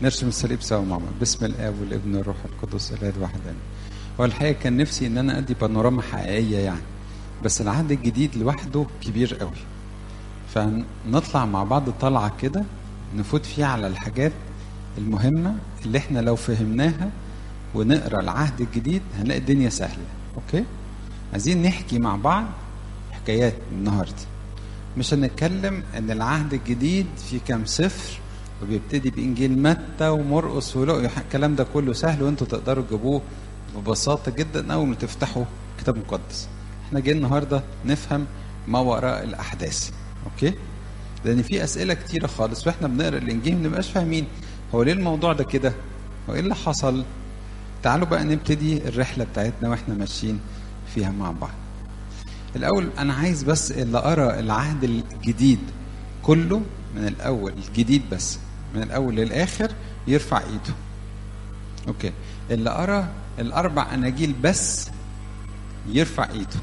نرسم الصليب سوا مع بعض باسم الاب والابن والروح القدس الاله واحد امين هو الحقيقه كان نفسي ان انا ادي بانوراما حقيقيه يعني بس العهد الجديد لوحده كبير قوي فنطلع مع بعض طلعه كده نفوت فيها على الحاجات المهمه اللي احنا لو فهمناها ونقرا العهد الجديد هنلاقي الدنيا سهله اوكي عايزين نحكي مع بعض حكايات النهارده مش هنتكلم ان العهد الجديد فيه كام صفر وبيبتدي بانجيل متى ومرقس ولقي الكلام ده كله سهل وانتوا تقدروا تجيبوه ببساطه جدا اول ما تفتحوا كتاب مقدس احنا جايين النهارده نفهم ما وراء الاحداث اوكي لان في اسئله كتيره خالص واحنا بنقرا الانجيل ما بنبقاش فاهمين هو ليه الموضوع ده كده هو ايه اللي حصل تعالوا بقى نبتدي الرحله بتاعتنا واحنا ماشيين فيها مع بعض الاول انا عايز بس اللي ارى العهد الجديد كله من الاول الجديد بس من الاول للاخر يرفع ايده اوكي اللي ارى الاربع اناجيل بس يرفع ايده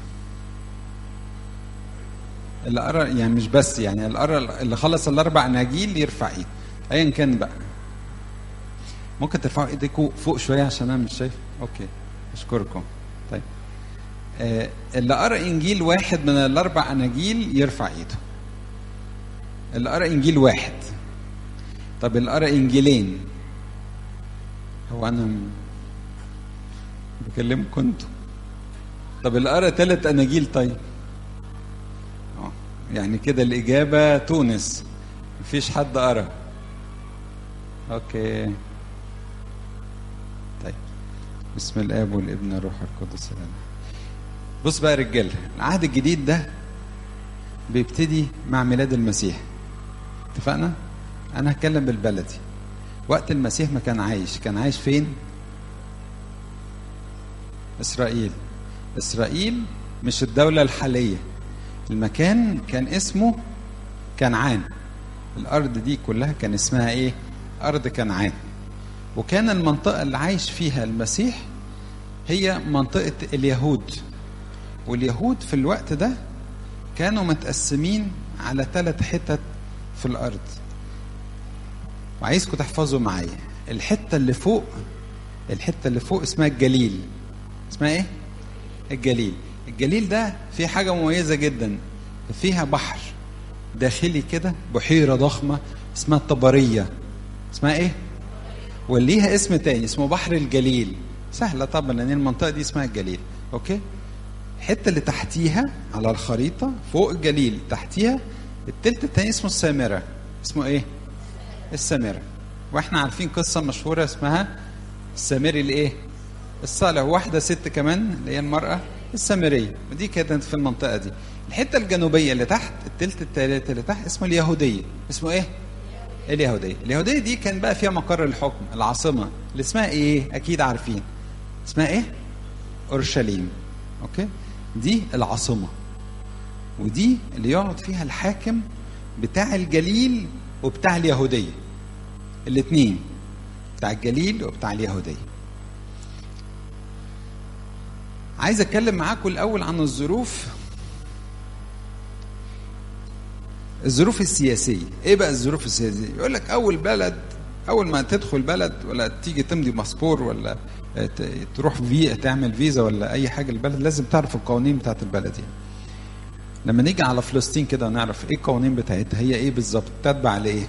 اللي قرا يعني مش بس يعني اللي قرا اللي خلص الاربع اناجيل يرفع ايده ايا كان بقى ممكن ترفعوا ايديكم فوق شويه عشان انا مش شايف اوكي اشكركم طيب آه اللي قرا انجيل واحد من الاربع اناجيل يرفع ايده اللي قرا انجيل واحد طب اللي قرا انجيلين هو انا م... بكلمكم انتوا طب اللي قرا ثلاث اناجيل طيب اه يعني كده الاجابه تونس مفيش حد قرا اوكي طيب بسم الاب والابن والروح القدس الان بص بقى يا رجاله العهد الجديد ده بيبتدي مع ميلاد المسيح اتفقنا انا هتكلم بالبلدي وقت المسيح ما كان عايش كان عايش فين اسرائيل اسرائيل مش الدوله الحاليه المكان كان اسمه كنعان الارض دي كلها كان اسمها ايه ارض كنعان وكان المنطقه اللي عايش فيها المسيح هي منطقه اليهود واليهود في الوقت ده كانوا متقسمين على ثلاث حتت في الارض وعايزكم تحفظوا معايا الحته اللي فوق الحته اللي فوق اسمها الجليل اسمها ايه الجليل الجليل ده فيه حاجه مميزه جدا فيها بحر داخلي كده بحيره ضخمه اسمها الطبريه اسمها ايه وليها اسم تاني اسمه بحر الجليل سهله طبعا لان المنطقه دي اسمها الجليل اوكي الحته اللي تحتيها على الخريطه فوق الجليل تحتيها التلت التاني اسمه السامره اسمه ايه السامره واحنا عارفين قصه مشهوره اسمها السامري الايه الصالح واحده ست كمان اللي هي المراه السامريه ودي كانت في المنطقه دي الحته الجنوبيه اللي تحت التلت التالت اللي تحت اسمه اليهوديه اسمه ايه اليهوديه اليهوديه دي كان بقى فيها مقر الحكم العاصمه اللي اسمها ايه اكيد عارفين اسمها ايه اورشليم اوكي دي العاصمه ودي اللي يقعد فيها الحاكم بتاع الجليل وبتاع اليهوديه الاثنين بتاع الجليل وبتاع اليهوديه عايز اتكلم معاكم الاول عن الظروف الظروف السياسيه ايه بقى الظروف السياسيه يقول لك اول بلد اول ما تدخل بلد ولا تيجي تمضي باسبور ولا تروح في تعمل فيزا ولا اي حاجه البلد لازم تعرف القوانين بتاعت البلد يعني لما نيجي على فلسطين كده ونعرف ايه القوانين بتاعتها هي ايه بالظبط تتبع لايه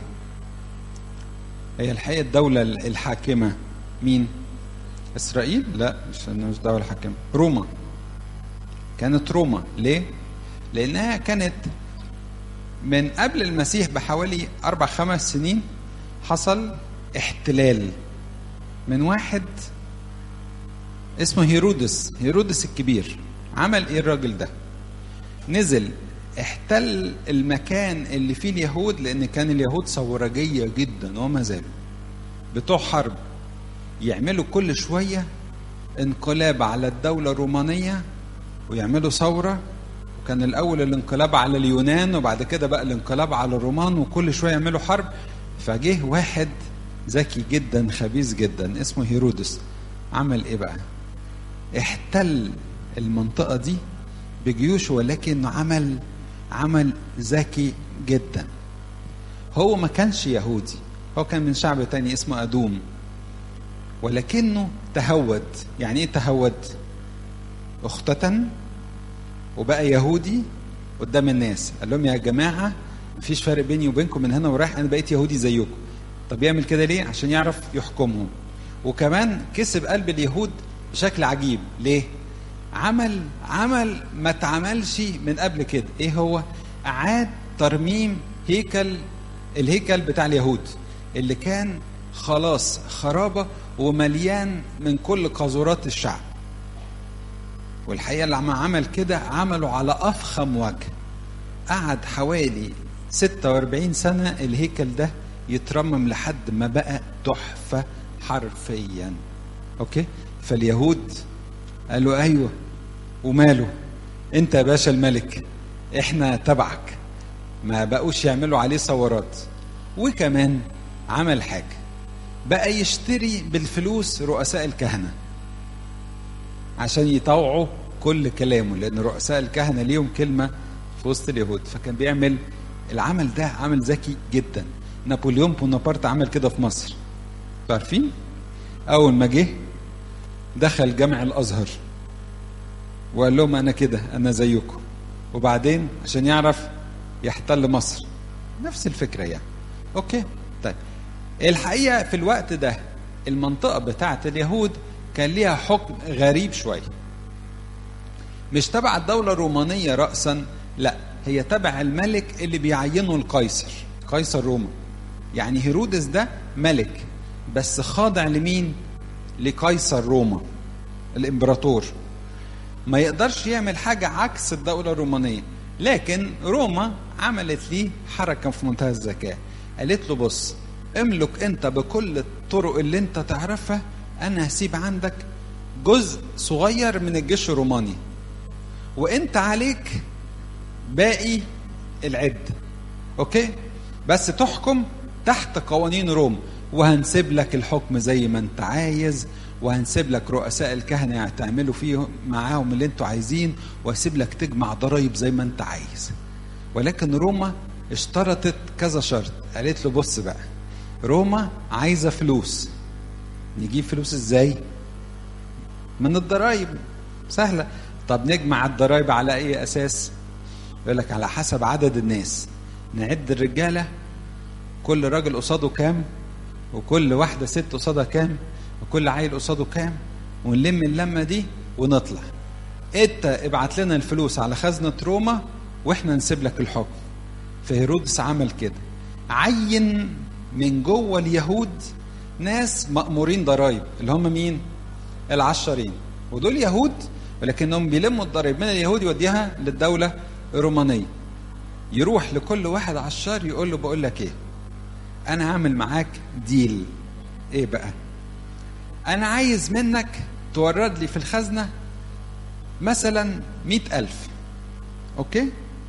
هي الحقيقه الدوله الحاكمه مين اسرائيل لا مش مش دوله حاكمه روما كانت روما ليه لانها كانت من قبل المسيح بحوالي اربع خمس سنين حصل احتلال من واحد اسمه هيرودس هيرودس الكبير عمل ايه الراجل ده نزل احتل المكان اللي فيه اليهود لان كان اليهود ثورجيه جدا وما زالوا بتوع حرب يعملوا كل شويه انقلاب على الدوله الرومانيه ويعملوا ثوره وكان الاول الانقلاب على اليونان وبعد كده بقى الانقلاب على الرومان وكل شويه يعملوا حرب فجه واحد ذكي جدا خبيث جدا اسمه هيرودس عمل ايه بقى احتل المنطقه دي بجيوش ولكن عمل عمل ذكي جدا هو ما كانش يهودي هو كان من شعب تاني اسمه أدوم ولكنه تهود يعني ايه تهود اختتن وبقى يهودي قدام الناس قال لهم يا جماعة مفيش فرق بيني وبينكم من هنا ورايح أنا بقيت يهودي زيكم طب يعمل كده ليه عشان يعرف يحكمهم وكمان كسب قلب اليهود بشكل عجيب ليه عمل عمل ما اتعملش من قبل كده ايه هو اعاد ترميم هيكل الهيكل بتاع اليهود اللي كان خلاص خرابة ومليان من كل قاذورات الشعب والحقيقة لما عمل كده عمله على أفخم وجه قعد حوالي 46 سنة الهيكل ده يترمم لحد ما بقى تحفة حرفيا أوكي فاليهود قالوا أيوه وماله أنت يا باشا الملك إحنا تبعك ما بقوش يعملوا عليه ثورات وكمان عمل حاجة بقى يشتري بالفلوس رؤساء الكهنة عشان يطوعوا كل كلامه لأن رؤساء الكهنة ليهم كلمة في وسط اليهود فكان بيعمل العمل ده عمل ذكي جدا نابليون بونابرت عمل كده في مصر عارفين أول ما جه دخل جامع الأزهر وقال لهم أنا كده أنا زيكم وبعدين عشان يعرف يحتل مصر نفس الفكرة يعني أوكي طيب الحقيقة في الوقت ده المنطقة بتاعة اليهود كان ليها حكم غريب شوية مش تبع الدولة الرومانية رأسا لا هي تبع الملك اللي بيعينه القيصر قيصر روما يعني هيرودس ده ملك بس خاضع لمين لقيصر روما الامبراطور ما يقدرش يعمل حاجة عكس الدولة الرومانية لكن روما عملت ليه حركة في منتهى الذكاء قالت له بص املك انت بكل الطرق اللي انت تعرفها انا هسيب عندك جزء صغير من الجيش الروماني وانت عليك باقي العد اوكي بس تحكم تحت قوانين روما وهنسيب لك الحكم زي ما انت عايز وهنسيب لك رؤساء الكهنه تعملوا فيه معاهم اللي انتوا عايزين وهسيب لك تجمع ضرائب زي ما انت عايز ولكن روما اشترطت كذا شرط قالت له بص بقى روما عايزه فلوس نجيب فلوس ازاي من الضرائب سهله طب نجمع الضرائب على اي اساس يقول لك على حسب عدد الناس نعد الرجاله كل راجل قصاده كام وكل واحده ست قصادها كام وكل عيل قصاده كام ونلم اللمه دي ونطلع انت ابعت لنا الفلوس على خزنه روما واحنا نسيب لك الحكم فهيرودس عمل كده عين من جوه اليهود ناس مأمورين ضرائب اللي هم مين؟ العشرين ودول يهود ولكنهم بيلموا الضرائب من اليهود يوديها للدولة الرومانية يروح لكل واحد عشار يقول له بقول لك ايه انا هعمل معاك ديل ايه بقى انا عايز منك تورد لي في الخزنة مثلا مئة ألف أوكي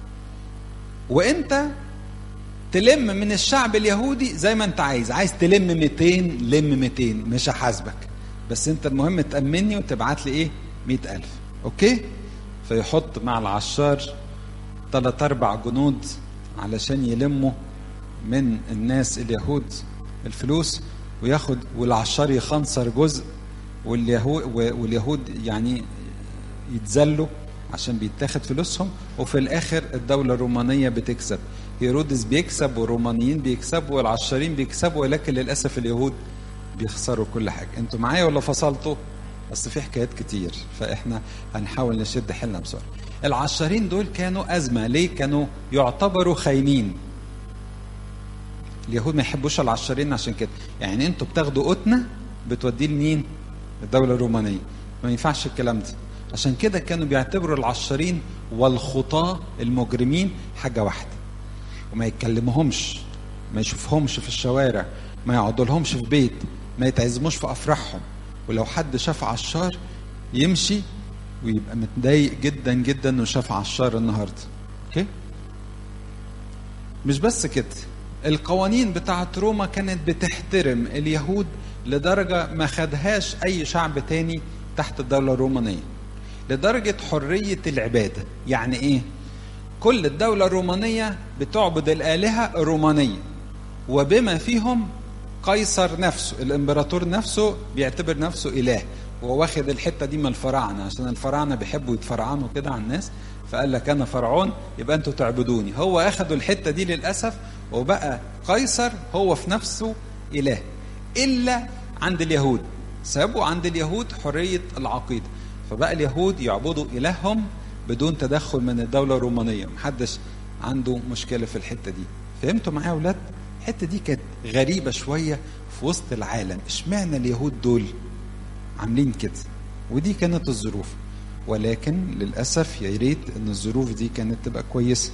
وانت تلم من الشعب اليهودي زي ما انت عايز عايز تلم 200 لم 200 مش هحاسبك بس انت المهم تأمني وتبعت لي ايه 100000 اوكي فيحط مع العشار ثلاث اربع جنود علشان يلموا من الناس اليهود الفلوس وياخد والعشار يخنصر جزء واليهود واليهود يعني يتذلوا عشان بيتاخد فلوسهم وفي الاخر الدوله الرومانيه بتكسب هيرودس بيكسب والرومانيين بيكسبوا والعشارين بيكسبوا ولكن للاسف اليهود بيخسروا كل حاجه انتوا معايا ولا فصلتوا بس في حكايات كتير فاحنا هنحاول نشد حيلنا بسرعه العشارين دول كانوا ازمه ليه كانوا يعتبروا خاينين اليهود ما يحبوش العشارين عشان كده يعني انتوا بتاخدوا قطنه بتوديه لمين الدوله الرومانيه ما ينفعش الكلام ده عشان كده كانوا بيعتبروا العشارين والخطاة المجرمين حاجة واحدة وما يتكلمهمش ما يشوفهمش في الشوارع ما يقعدولهمش في بيت ما يتعزموش في أفراحهم ولو حد شاف عشار يمشي ويبقى متضايق جدا جدا انه شاف عشار النهارده اوكي مش بس كده القوانين بتاعت روما كانت بتحترم اليهود لدرجة ما خدهاش أي شعب تاني تحت الدولة الرومانية لدرجة حرية العبادة يعني إيه؟ كل الدولة الرومانية بتعبد الآلهة الرومانية وبما فيهم قيصر نفسه الامبراطور نفسه بيعتبر نفسه اله وهو واخد الحته دي من الفراعنه عشان الفراعنه بيحبوا يتفرعنوا كده على الناس فقال لك انا فرعون يبقى انتوا تعبدوني هو اخدوا الحته دي للاسف وبقى قيصر هو في نفسه اله الا عند اليهود سابوا عند اليهود حريه العقيده فبقى اليهود يعبدوا الههم بدون تدخل من الدوله الرومانيه محدش عنده مشكله في الحته دي فهمتوا معايا يا اولاد الحته دي كانت غريبه شويه في وسط العالم اشمعنى اليهود دول عاملين كده ودي كانت الظروف ولكن للاسف يا ريت ان الظروف دي كانت تبقى كويسه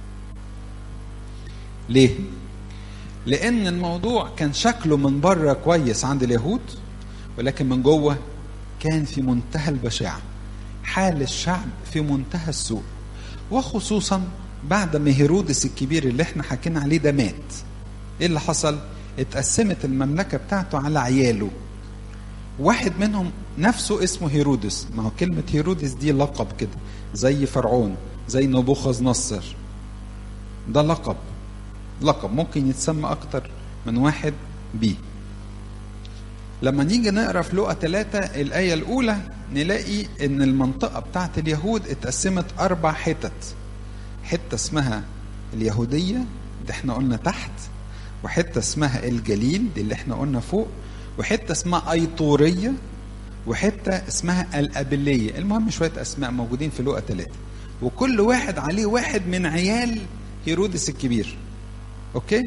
ليه لان الموضوع كان شكله من بره كويس عند اليهود ولكن من جوه كان في منتهى البشاعه حال الشعب في منتهى السوء وخصوصا بعد ما هيرودس الكبير اللي احنا حكينا عليه ده مات ايه اللي حصل اتقسمت المملكه بتاعته على عياله واحد منهم نفسه اسمه هيرودس ما هو كلمة هيرودس دي لقب كده زي فرعون زي نبوخذ نصر ده لقب لقب ممكن يتسمى أكتر من واحد بيه لما نيجي نقرا في لقا ثلاثة الآية الأولى نلاقي إن المنطقة بتاعت اليهود اتقسمت أربع حتت حتة اسمها اليهودية دي احنا قلنا تحت وحتة اسمها الجليل دي اللي احنا قلنا فوق وحته اسمها ايطوريه وحته اسمها الابليه المهم شويه اسماء موجودين في لقا ثلاثه وكل واحد عليه واحد من عيال هيرودس الكبير اوكي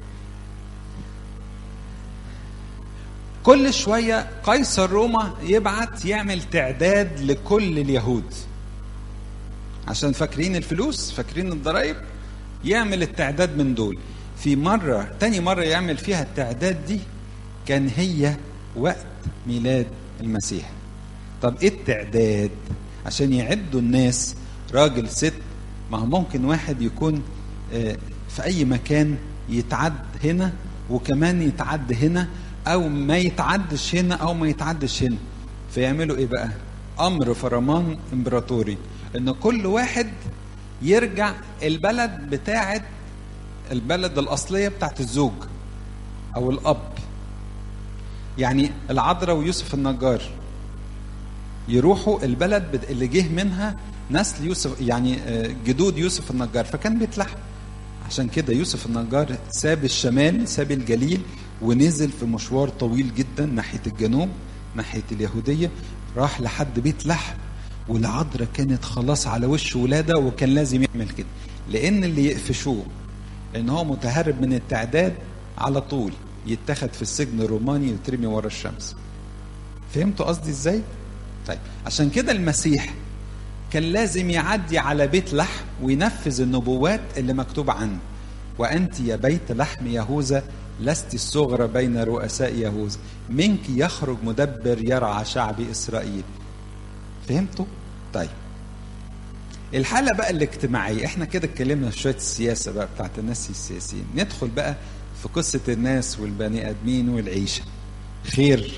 كل شويه قيصر روما يبعت يعمل تعداد لكل اليهود عشان فاكرين الفلوس فاكرين الضرايب يعمل التعداد من دول في مرة تاني مرة يعمل فيها التعداد دي كان هي وقت ميلاد المسيح طب ايه التعداد عشان يعدوا الناس راجل ست ما هو ممكن واحد يكون في اي مكان يتعد هنا وكمان يتعد هنا او ما يتعدش هنا او ما يتعدش هنا فيعملوا ايه بقى امر فرمان امبراطوري ان كل واحد يرجع البلد بتاعه البلد الاصليه بتاعت الزوج او الاب يعني العذراء ويوسف النجار يروحوا البلد اللي جه منها نسل يوسف يعني جدود يوسف النجار فكان بيتلحم عشان كده يوسف النجار ساب الشمال ساب الجليل ونزل في مشوار طويل جدا ناحيه الجنوب ناحيه اليهوديه راح لحد بيت لحم والعذراء كانت خلاص على وش ولاده وكان لازم يعمل كده لان اللي يقفشوه ان هو متهرب من التعداد على طول يتخذ في السجن الروماني ويترمي ورا الشمس فهمتوا قصدي ازاي طيب عشان كده المسيح كان لازم يعدي على بيت لحم وينفذ النبوات اللي مكتوب عنه وانت يا بيت لحم يهوذا لست الصغرى بين رؤساء يهوذا منك يخرج مدبر يرعى شعب اسرائيل فهمتوا طيب الحالة بقى الاجتماعية احنا كده اتكلمنا في شوية السياسة بقى بتاعت الناس السياسيين ندخل بقى في قصة الناس والبني آدمين والعيشة خير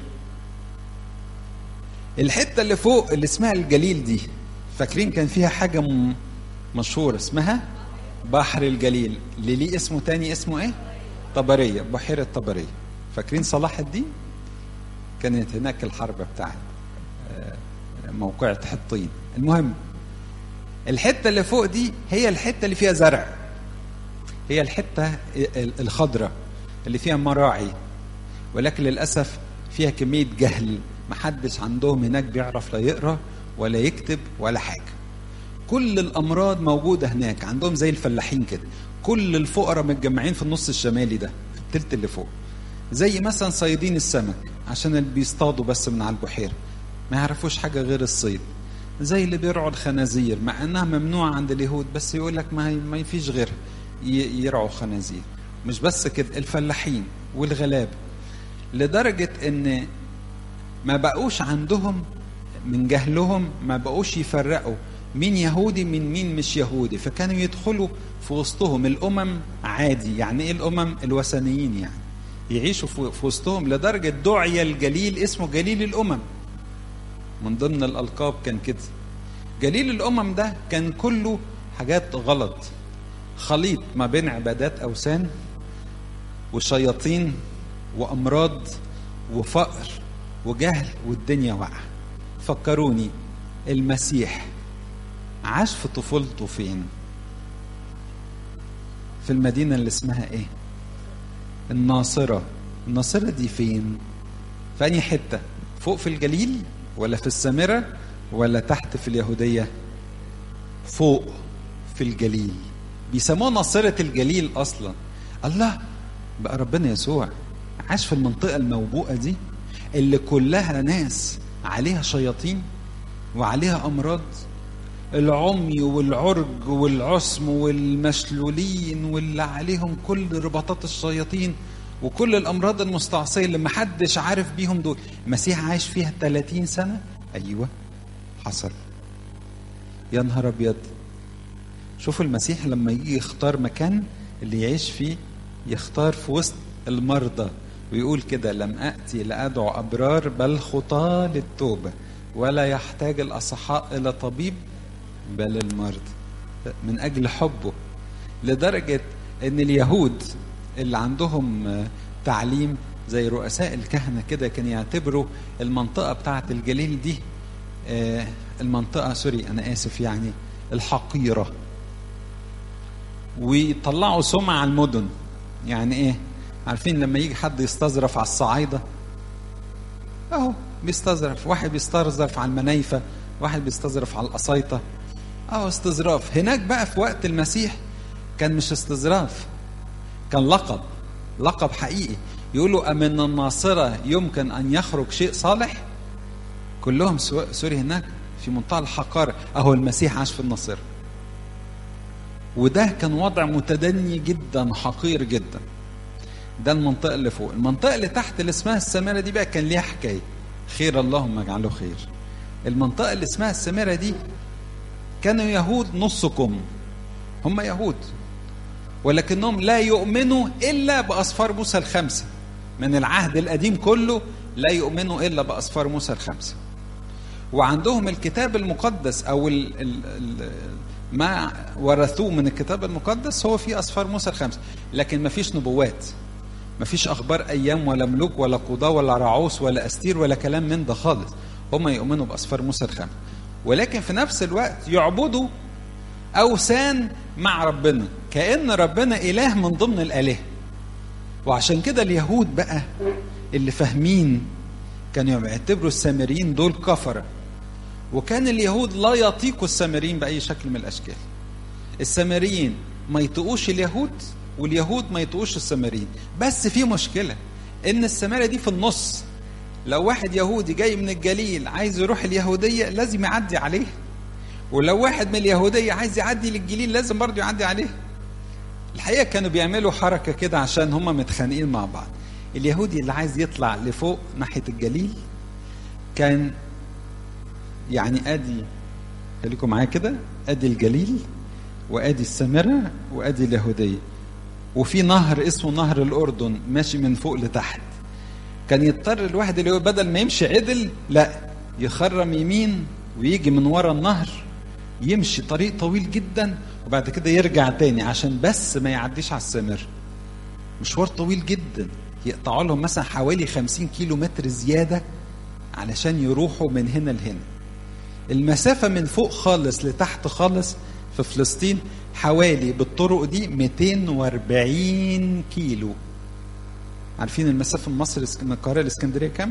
الحتة اللي فوق اللي اسمها الجليل دي فاكرين كان فيها حاجة مشهورة اسمها بحر الجليل اللي ليه اسمه تاني اسمه ايه طبرية بحيرة طبرية فاكرين صلاح الدين كانت هناك الحرب بتاعت موقعة حطين المهم الحتة اللي فوق دي هي الحتة اللي فيها زرع هي الحتة الخضراء اللي فيها مراعي ولكن للأسف فيها كمية جهل محدش عندهم هناك بيعرف لا يقرأ ولا يكتب ولا حاجة كل الأمراض موجودة هناك عندهم زي الفلاحين كده كل الفقراء متجمعين في النص الشمالي ده في التلت اللي فوق زي مثلا صيادين السمك عشان اللي بيصطادوا بس من على البحيرة ما يعرفوش حاجة غير الصيد زي اللي بيرعوا الخنازير مع انها ممنوعة عند اليهود بس يقول لك ما ما فيش غيرها يرعوا خنازير مش بس كده الفلاحين والغلاب لدرجة ان ما بقوش عندهم من جهلهم ما بقوش يفرقوا مين يهودي من مين مش يهودي فكانوا يدخلوا في وسطهم الامم عادي يعني ايه الامم الوثنيين يعني يعيشوا في وسطهم لدرجة دعي الجليل اسمه جليل الامم من ضمن الالقاب كان كده جليل الامم ده كان كله حاجات غلط خليط ما بين عبادات اوثان وشياطين وامراض وفقر وجهل والدنيا واقعه فكروني المسيح عاش في طفولته فين في المدينة اللي اسمها ايه الناصرة الناصرة دي فين في أنهي حتة فوق في الجليل ولا في السامرة ولا تحت في اليهودية فوق في الجليل بيسموها ناصرة الجليل أصلا الله بقى ربنا يسوع عاش في المنطقة الموبوءة دي اللي كلها ناس عليها شياطين وعليها أمراض العمي والعرج والعصم والمشلولين واللي عليهم كل رباطات الشياطين وكل الأمراض المستعصية اللي محدش عارف بيهم دول المسيح عايش فيها 30 سنة أيوة حصل يا نهار أبيض شوفوا المسيح لما يجي يختار مكان اللي يعيش فيه يختار في وسط المرضى ويقول كده لم أأتي لأدعو أبرار بل خطاة للتوبة ولا يحتاج الأصحاء إلى طبيب بل المرضى من أجل حبه لدرجة أن اليهود اللي عندهم تعليم زي رؤساء الكهنة كده كانوا يعتبروا المنطقة بتاعة الجليل دي المنطقة سوري أنا آسف يعني الحقيرة ويطلعوا سمعة على المدن يعني إيه عارفين لما يجي حد يستظرف على الصعايدة أهو بيستظرف واحد بيستظرف على المنايفة واحد بيستظرف على القصايطة أهو استظراف هناك بقى في وقت المسيح كان مش استظراف كان لقب لقب حقيقي يقولوا أمن الناصرة يمكن أن يخرج شيء صالح كلهم سوري هناك في منتهى الحقارة أهو المسيح عاش في الناصرة وده كان وضع متدني جدا حقير جدا ده المنطقة اللي فوق المنطقة اللي تحت اللي اسمها السمارة دي بقى كان ليها حكاية خير اللهم اجعله خير المنطقة اللي اسمها السمارة دي كانوا يهود نصكم هم يهود ولكنهم لا يؤمنوا إلا بأسفار موسى الخمسة من العهد القديم كله لا يؤمنوا إلا بأسفار موسى الخمسة وعندهم الكتاب المقدس أو ال ال ال ما ورثوه من الكتاب المقدس هو في أسفار موسى الخمسة لكن ما فيش نبوات ما فيش أخبار أيام ولا ملوك ولا قضاة ولا رعوس ولا أستير ولا كلام من ده خالص هم يؤمنوا بأسفار موسى الخمسة ولكن في نفس الوقت يعبدوا أوثان مع ربنا كأن ربنا إله من ضمن الآلهة وعشان كده اليهود بقى اللي فاهمين كانوا يعتبروا السامريين دول كفرة وكان اليهود لا يطيقوا السامريين بأي شكل من الأشكال السامريين ما يطيقوش اليهود واليهود ما يطيقوش السامريين بس في مشكلة إن السامرة دي في النص لو واحد يهودي جاي من الجليل عايز يروح اليهودية لازم يعدي عليه ولو واحد من اليهودية عايز يعدي للجليل لازم برضه يعدي عليه الحقيقة كانوا بيعملوا حركة كده عشان هم متخانقين مع بعض اليهودي اللي عايز يطلع لفوق ناحية الجليل كان يعني ادي خليكم معايا كده ادي الجليل وادي السامرة وادي اليهودية وفي نهر اسمه نهر الاردن ماشي من فوق لتحت كان يضطر الواحد اللي هو بدل ما يمشي عدل لا يخرم يمين ويجي من ورا النهر يمشي طريق طويل جدا وبعد كده يرجع تاني عشان بس ما يعديش على السامر مشوار طويل جدا يقطعوا لهم مثلا حوالي 50 كيلو متر زيادة علشان يروحوا من هنا لهنا المسافة من فوق خالص لتحت خالص في فلسطين حوالي بالطرق دي 240 كيلو عارفين المسافة من مصر من القاهرة لإسكندرية كام؟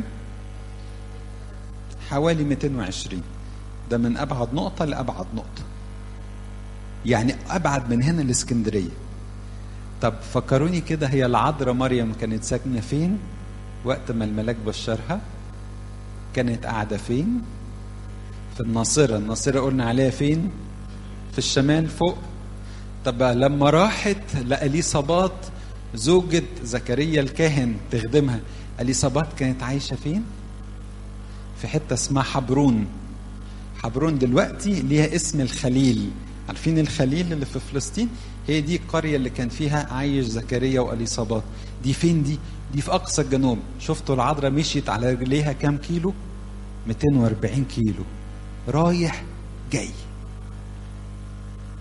حوالي 220 ده من أبعد نقطة لأبعد نقطة يعني أبعد من هنا لإسكندرية طب فكروني كده هي العذراء مريم كانت ساكنة فين وقت ما الملاك بشرها كانت قاعدة فين في الناصرة الناصرة قلنا عليها فين في الشمال فوق طب لما راحت لأليصابات زوجة زكريا الكاهن تخدمها أليصابات كانت عايشة فين في حتة اسمها حبرون حبرون دلوقتي ليها اسم الخليل عارفين الخليل اللي في فلسطين هي دي القرية اللي كان فيها عايش زكريا وأليصابات دي فين دي دي في أقصى الجنوب شفتوا العذراء مشيت على رجليها كام كيلو 240 كيلو رايح جاي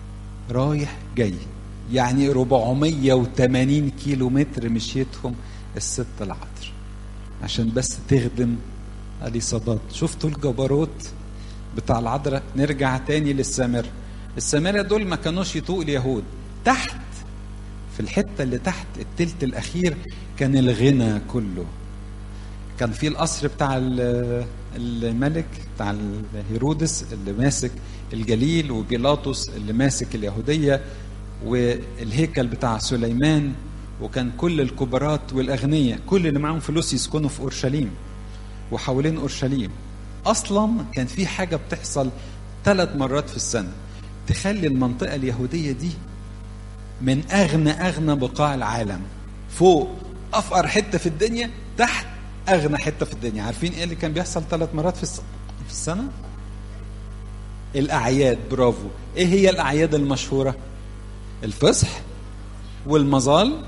رايح جاي يعني 480 كيلو متر مشيتهم الست العذراء عشان بس تخدم اليصابات شفتوا الجبروت بتاع العذراء نرجع تاني للسامرة السامرة دول ما كانوش يطوق اليهود تحت في الحتة اللي تحت التلت الأخير كان الغنى كله كان في القصر بتاع الملك بتاع هيرودس اللي ماسك الجليل وبيلاطس اللي ماسك اليهودية والهيكل بتاع سليمان وكان كل الكبارات والأغنياء كل اللي معاهم فلوس يسكنوا في أورشليم وحوالين أورشليم أصلا كان في حاجة بتحصل ثلاث مرات في السنة تخلي المنطقة اليهودية دي من أغنى أغنى بقاع العالم فوق أفقر حتة في الدنيا تحت أغنى حتة في الدنيا عارفين إيه اللي كان بيحصل ثلاث مرات في في السنة؟ الأعياد برافو إيه هي الأعياد المشهورة؟ الفصح والمظال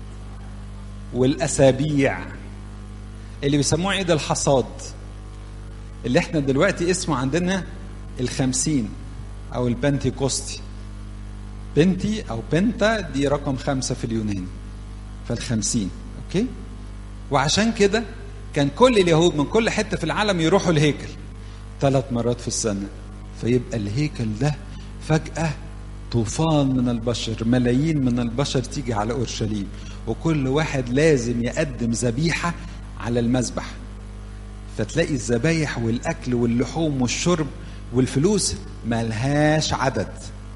والأسابيع اللي بيسموه عيد الحصاد اللي احنا دلوقتي اسمه عندنا الخمسين أو البنتيكوستي بنتي أو بنتا دي رقم خمسة في اليوناني فالخمسين أوكي وعشان كده كان كل اليهود من كل حتة في العالم يروحوا الهيكل ثلاث مرات في السنة فيبقى الهيكل ده فجأة طوفان من البشر ملايين من البشر تيجي على أورشليم وكل واحد لازم يقدم ذبيحة على المذبح فتلاقي الذبايح والأكل واللحوم والشرب والفلوس ملهاش عدد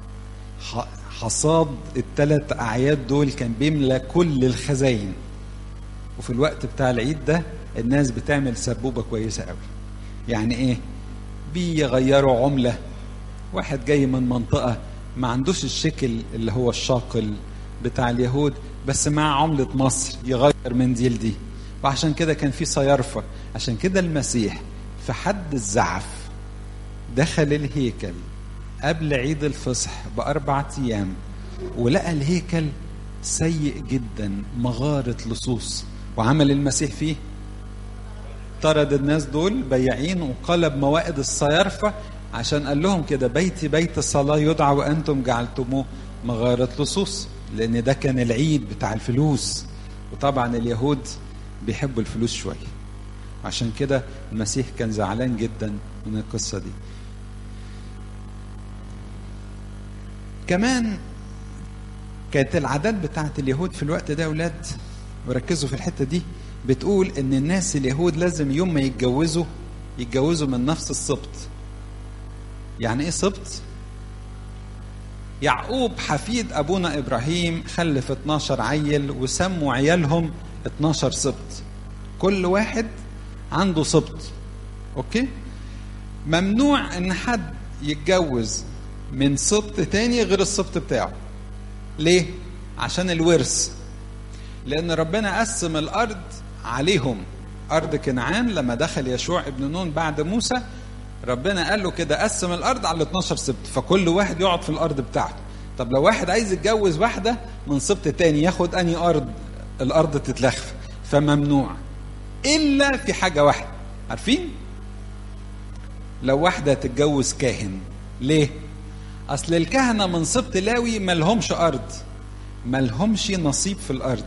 حصاد الثلاث أعياد دول كان بيملى كل الخزاين وفي الوقت بتاع العيد ده الناس بتعمل سبوبة كويسة قوي يعني ايه بيغيروا عملة واحد جاي من منطقة ما عندوش الشكل اللي هو الشاقل بتاع اليهود بس مع عملة مصر يغير من دي لدي وعشان كده كان في صيارفة عشان كده المسيح في حد الزعف دخل الهيكل قبل عيد الفصح بأربعة أيام ولقى الهيكل سيء جدا مغارة لصوص وعمل المسيح فيه طرد الناس دول بياعين وقلب موائد الصيارفة عشان قال لهم كده بيتي بيت الصلاة يدعى وأنتم جعلتموه مغارة لصوص لأن ده كان العيد بتاع الفلوس وطبعا اليهود بيحبوا الفلوس شوية عشان كده المسيح كان زعلان جدا من القصة دي كمان كانت العادات بتاعت اليهود في الوقت ده أولاد وركزوا في الحتة دي بتقول إن الناس اليهود لازم يوم ما يتجوزوا يتجوزوا من نفس السبط يعني إيه سبط؟ يعقوب حفيد أبونا إبراهيم خلف 12 عيل وسموا عيالهم 12 سبط كل واحد عنده سبط أوكي؟ ممنوع إن حد يتجوز من سبط تاني غير السبط بتاعه ليه؟ عشان الورث لأن ربنا قسم الأرض عليهم أرض كنعان لما دخل يشوع ابن نون بعد موسى ربنا قال له كده قسم الأرض على 12 سبط فكل واحد يقعد في الأرض بتاعته طب لو واحد عايز يتجوز واحدة من سبط تاني ياخد أني أرض الأرض تتلخف فممنوع إلا في حاجة واحدة عارفين؟ لو واحدة تتجوز كاهن ليه؟ أصل الكهنة من سبط لاوي ملهمش أرض ملهمش نصيب في الأرض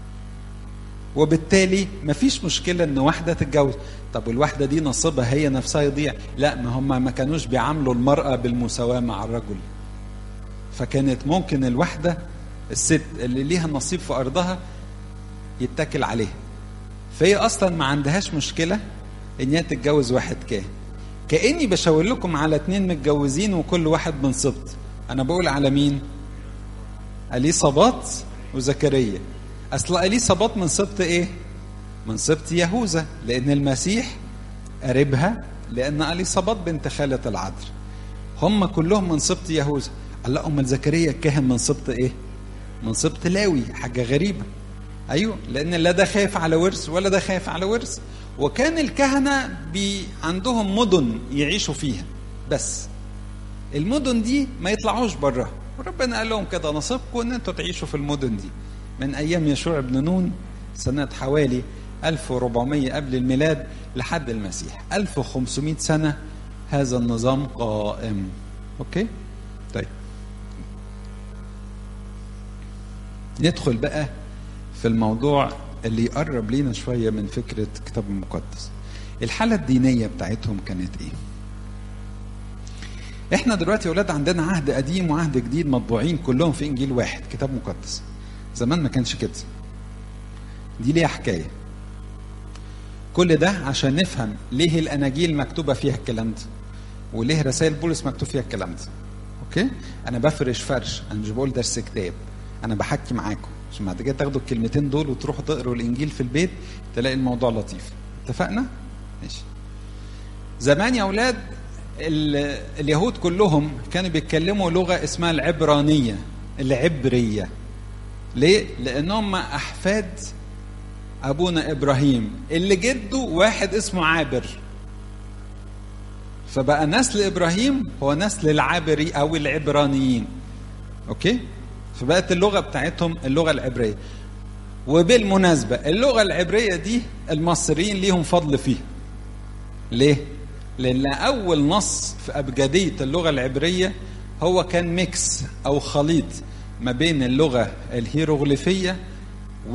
وبالتالي مفيش مشكلة إن واحدة تتجوز طب والواحدة دي نصيبها هي نفسها يضيع لا ما هم ما كانوش بيعاملوا المرأة بالمساواة مع الرجل فكانت ممكن الواحدة الست اللي ليها نصيب في أرضها يتكل عليها فهي أصلا ما عندهاش مشكلة إن هي تتجوز واحد كاهن كأني بشاور لكم على اتنين متجوزين وكل واحد من سبط أنا بقول على مين؟ أليصابات وزكريا أصل أليصابات من سبط إيه؟ من سبط يهوذا لأن المسيح قريبها لأن أليصابات بنت خالة العذراء هم كلهم من سبط يهوذا الله أمال زكريا الكاهن من سبط إيه؟ من سبط لاوي حاجة غريبة أيوه لأن لا ده خايف على ورث ولا ده خايف على ورث وكان الكهنة بي عندهم مدن يعيشوا فيها بس المدن دي ما يطلعوش براها وربنا قال لهم كده نصيبكم ان انتوا تعيشوا في المدن دي من ايام يشوع بن نون سنة حوالي 1400 قبل الميلاد لحد المسيح 1500 سنة هذا النظام قائم اوكي طيب ندخل بقى في الموضوع اللي يقرب لينا شويه من فكره الكتاب المقدس الحاله الدينيه بتاعتهم كانت ايه احنا دلوقتي يا اولاد عندنا عهد قديم وعهد جديد مطبوعين كلهم في انجيل واحد كتاب مقدس زمان ما كانش كده دي ليها حكايه كل ده عشان نفهم ليه الاناجيل مكتوبه فيها الكلام ده وليه رسائل بولس مكتوب فيها الكلام ده اوكي انا بفرش فرش انا مش بقول درس كتاب انا بحكي معاكم عشان بعد كده تاخدوا الكلمتين دول وتروحوا تقروا الانجيل في البيت تلاقي الموضوع لطيف اتفقنا ماشي زمان يا اولاد اليهود كلهم كانوا بيتكلموا لغه اسمها العبرانيه العبريه ليه لانهم احفاد ابونا ابراهيم اللي جده واحد اسمه عابر فبقى نسل ابراهيم هو نسل العابري او العبرانيين اوكي فبقت اللغه بتاعتهم اللغه العبريه وبالمناسبه اللغه العبريه دي المصريين ليهم فضل فيها ليه لان اول نص في ابجديه اللغه العبريه هو كان ميكس او خليط ما بين اللغه الهيروغليفيه و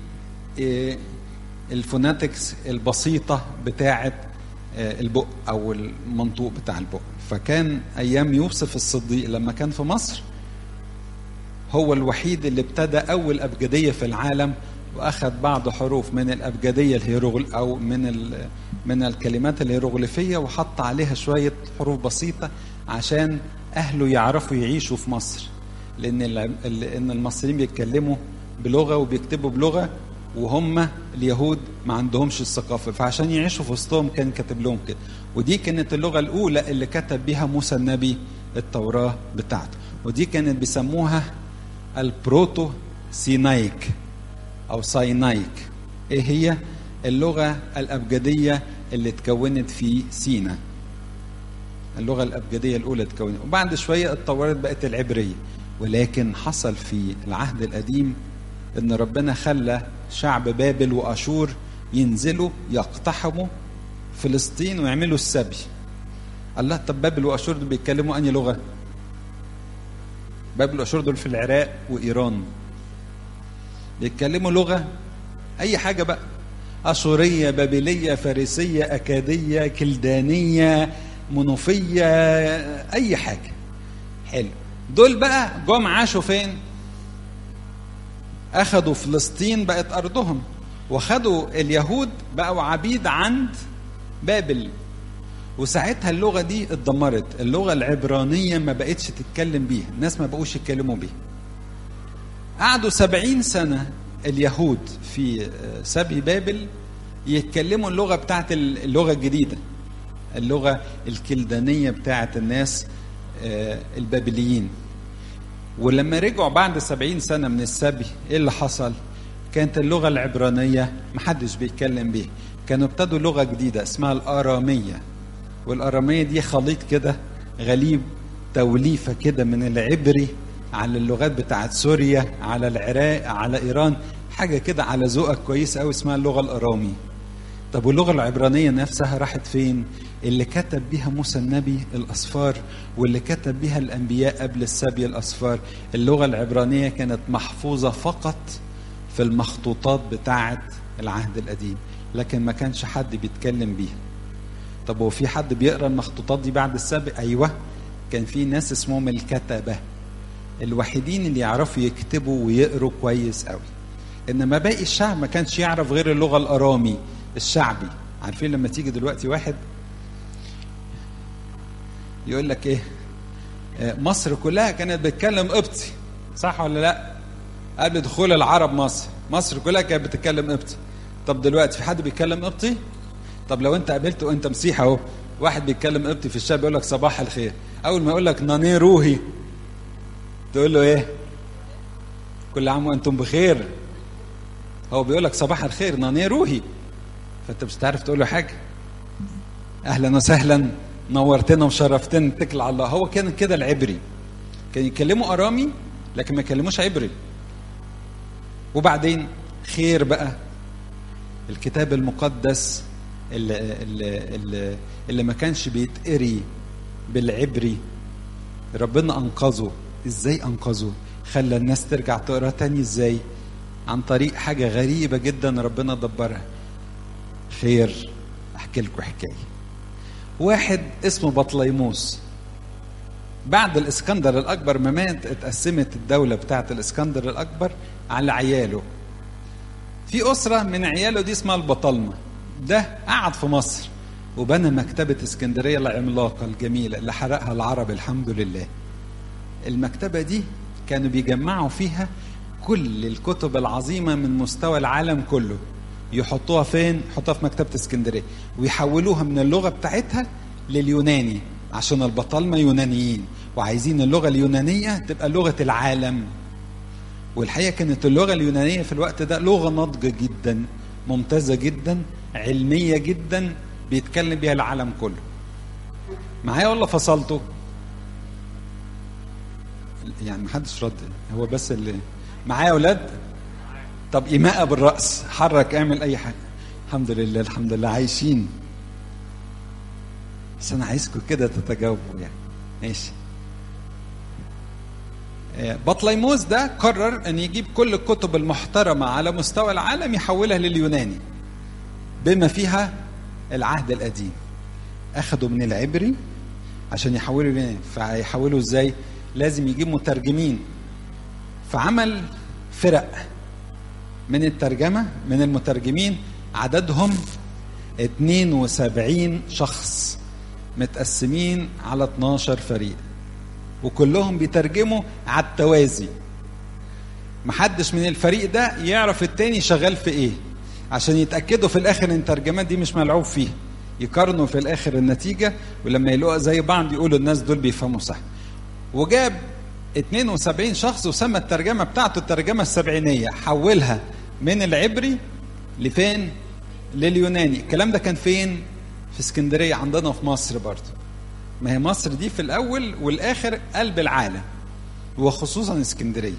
الفوناتكس البسيطه بتاعه البق او المنطوق بتاع البق فكان ايام يوسف الصديق لما كان في مصر هو الوحيد اللي ابتدى اول ابجديه في العالم واخذ بعض حروف من الابجديه الهيروغل او من من الكلمات الهيروغليفيه وحط عليها شويه حروف بسيطه عشان اهله يعرفوا يعيشوا في مصر لان لان المصريين بيتكلموا بلغه وبيكتبوا بلغه وهم اليهود ما عندهمش الثقافه فعشان يعيشوا في وسطهم كان كاتب لهم كده ودي كانت اللغه الاولى اللي كتب بها موسى النبي التوراه بتاعته ودي كانت بيسموها البروتو سينايك او ساينايك ايه هي اللغه الابجديه اللي اتكونت في سينا اللغه الابجديه الاولى اتكونت وبعد شويه اتطورت بقت العبريه ولكن حصل في العهد القديم ان ربنا خلى شعب بابل واشور ينزلوا يقتحموا فلسطين ويعملوا السبي الله طب بابل واشور دول بيتكلموا انهي لغه بابل واشور دول في العراق وايران بيتكلموا لغه اي حاجه بقى اشوريه بابليه فارسيه اكاديه كلدانيه منوفيه اي حاجه حلو دول بقى جم عاشوا فين اخذوا فلسطين بقت ارضهم وخدوا اليهود بقوا عبيد عند بابل وساعتها اللغه دي اتدمرت اللغه العبرانيه ما بقتش تتكلم بيها الناس ما بقوش يتكلموا بيها قعدوا سبعين سنه اليهود في سبي بابل يتكلموا اللغه بتاعت اللغه الجديده اللغه الكلدانيه بتاعت الناس البابليين ولما رجعوا بعد سبعين سنة من السبي ايه اللي حصل كانت اللغة العبرانية محدش بيتكلم بيها كانوا ابتدوا لغة جديدة اسمها الآرامية والآرامية دي خليط كده غليب توليفة كده من العبري على اللغات بتاعت سوريا على العراق على إيران حاجة كده على ذوقك كويس قوي اسمها اللغة الآرامي طب واللغة العبرانية نفسها راحت فين؟ اللي كتب بها موسى النبي الأسفار واللي كتب بها الأنبياء قبل السبي الأسفار اللغة العبرانية كانت محفوظة فقط في المخطوطات بتاعة العهد القديم لكن ما كانش حد بيتكلم بيها طب هو في حد بيقرا المخطوطات دي بعد السبي ايوه كان في ناس اسمهم الكتبه الوحيدين اللي يعرفوا يكتبوا ويقروا كويس قوي انما باقي الشعب ما كانش يعرف غير اللغه الارامي الشعبي عارفين لما تيجي دلوقتي واحد يقول لك ايه مصر كلها كانت بتتكلم قبطي صح ولا لا قبل دخول العرب مصر مصر كلها كانت بتتكلم قبطي طب دلوقتي في حد بيتكلم قبطي طب لو انت قابلته وانت مسيحي اهو واحد بيتكلم قبطي في الشارع بيقول لك صباح الخير اول ما يقول لك ناني روحي تقول له ايه كل عام وانتم بخير هو بيقول لك صباح الخير ناني روحي فانت مش هتعرف تقول له حاجه اهلا وسهلا نورتنا وشرفتنا اتكل على الله هو كان كده العبري كان يتكلموا ارامي لكن ما يكلموش عبري وبعدين خير بقى الكتاب المقدس اللي, اللي, اللي, اللي ما كانش بيتقري بالعبري ربنا انقذه ازاي انقذه خلى الناس ترجع تقرا تاني ازاي عن طريق حاجة غريبة جدا ربنا دبرها خير احكي لكم حكاية واحد اسمه بطليموس بعد الاسكندر الاكبر ما مات اتقسمت الدولة بتاعت الاسكندر الاكبر على عياله في اسرة من عياله دي اسمها البطالمة ده قعد في مصر وبنى مكتبة اسكندرية العملاقة الجميلة اللي حرقها العرب الحمد لله المكتبة دي كانوا بيجمعوا فيها كل الكتب العظيمة من مستوى العالم كله يحطوها فين؟ يحطوها في مكتبة اسكندرية ويحولوها من اللغة بتاعتها لليوناني عشان البطالمة يونانيين وعايزين اللغة اليونانية تبقى لغة العالم والحقيقة كانت اللغة اليونانية في الوقت ده لغة ناضجة جدا ممتازة جدا علمية جدا بيتكلم بيها العالم كله معايا ولا فصلته يعني محدش رد هو بس اللي معايا يا اولاد طب ايماء بالراس حرك اعمل اي حاجه الحمد لله الحمد لله عايشين بس انا عايزكم كده تتجاوبوا يعني ماشي بطليموس ده قرر ان يجيب كل الكتب المحترمه على مستوى العالم يحولها لليوناني بما فيها العهد القديم اخدوا من العبري عشان يحولوا ليوناني فيحولوا ازاي لازم يجيب مترجمين فعمل فرق من الترجمه من المترجمين عددهم 72 شخص متقسمين على 12 فريق وكلهم بيترجموا على التوازي محدش من الفريق ده يعرف التاني شغال في ايه عشان يتاكدوا في الاخر ان الترجمات دي مش ملعوب فيها يقارنوا في الاخر النتيجه ولما يلاقوها زي بعض يقولوا الناس دول بيفهموا صح وجاب 72 شخص وسمى الترجمه بتاعته الترجمه السبعينيه حولها من العبري لفين لليوناني الكلام ده كان فين في اسكندريه عندنا في مصر برضه ما هي مصر دي في الاول والاخر قلب العالم وخصوصا اسكندريه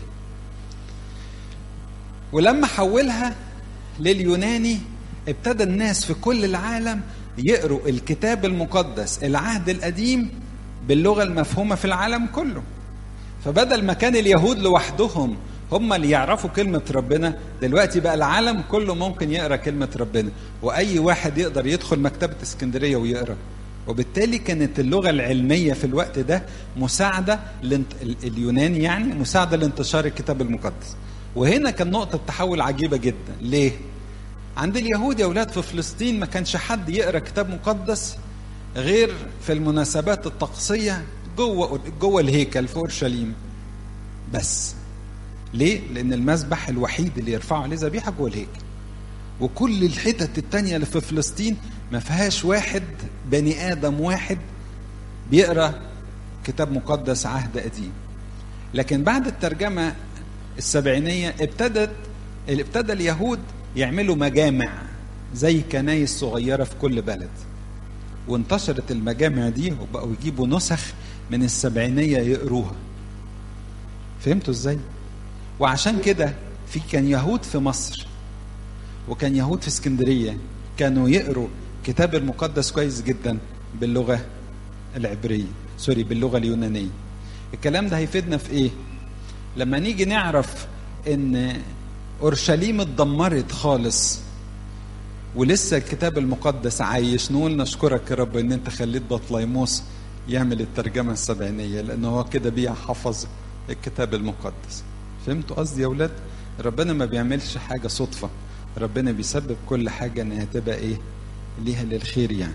ولما حولها لليوناني ابتدى الناس في كل العالم يقروا الكتاب المقدس العهد القديم باللغه المفهومه في العالم كله فبدل ما كان اليهود لوحدهم هم اللي يعرفوا كلمة ربنا دلوقتي بقى العالم كله ممكن يقرأ كلمة ربنا وأي واحد يقدر يدخل مكتبة اسكندرية ويقرأ وبالتالي كانت اللغة العلمية في الوقت ده مساعدة لانت... اليوناني يعني مساعدة لانتشار الكتاب المقدس وهنا كان نقطة تحول عجيبة جدا ليه؟ عند اليهود يا أولاد في فلسطين ما كانش حد يقرأ كتاب مقدس غير في المناسبات الطقسية جوه جوه الهيكل في اورشليم بس ليه؟ لأن المذبح الوحيد اللي يرفعوا عليه ذبيحة جوه الهيكل. وكل الحتت التانية اللي في فلسطين ما فيهاش واحد بني آدم واحد بيقرا كتاب مقدس عهد قديم. لكن بعد الترجمة السبعينية ابتدت ابتدى اليهود يعملوا مجامع زي كنايس صغيرة في كل بلد. وانتشرت المجامع دي وبقوا يجيبوا نسخ من السبعينية يقروها. فهمتوا ازاي؟ وعشان كده في كان يهود في مصر وكان يهود في اسكندريه كانوا يقروا كتاب المقدس كويس جدا باللغه العبريه سوري باللغه اليونانيه الكلام ده هيفيدنا في ايه لما نيجي نعرف ان اورشليم اتدمرت خالص ولسه الكتاب المقدس عايش نقول نشكرك يا رب ان انت خليت بطليموس يعمل الترجمه السبعينيه لان هو كده بيها حفظ الكتاب المقدس فهمتوا قصدي يا ولاد ربنا ما بيعملش حاجه صدفه ربنا بيسبب كل حاجه انها تبقى ايه ليها للخير يعني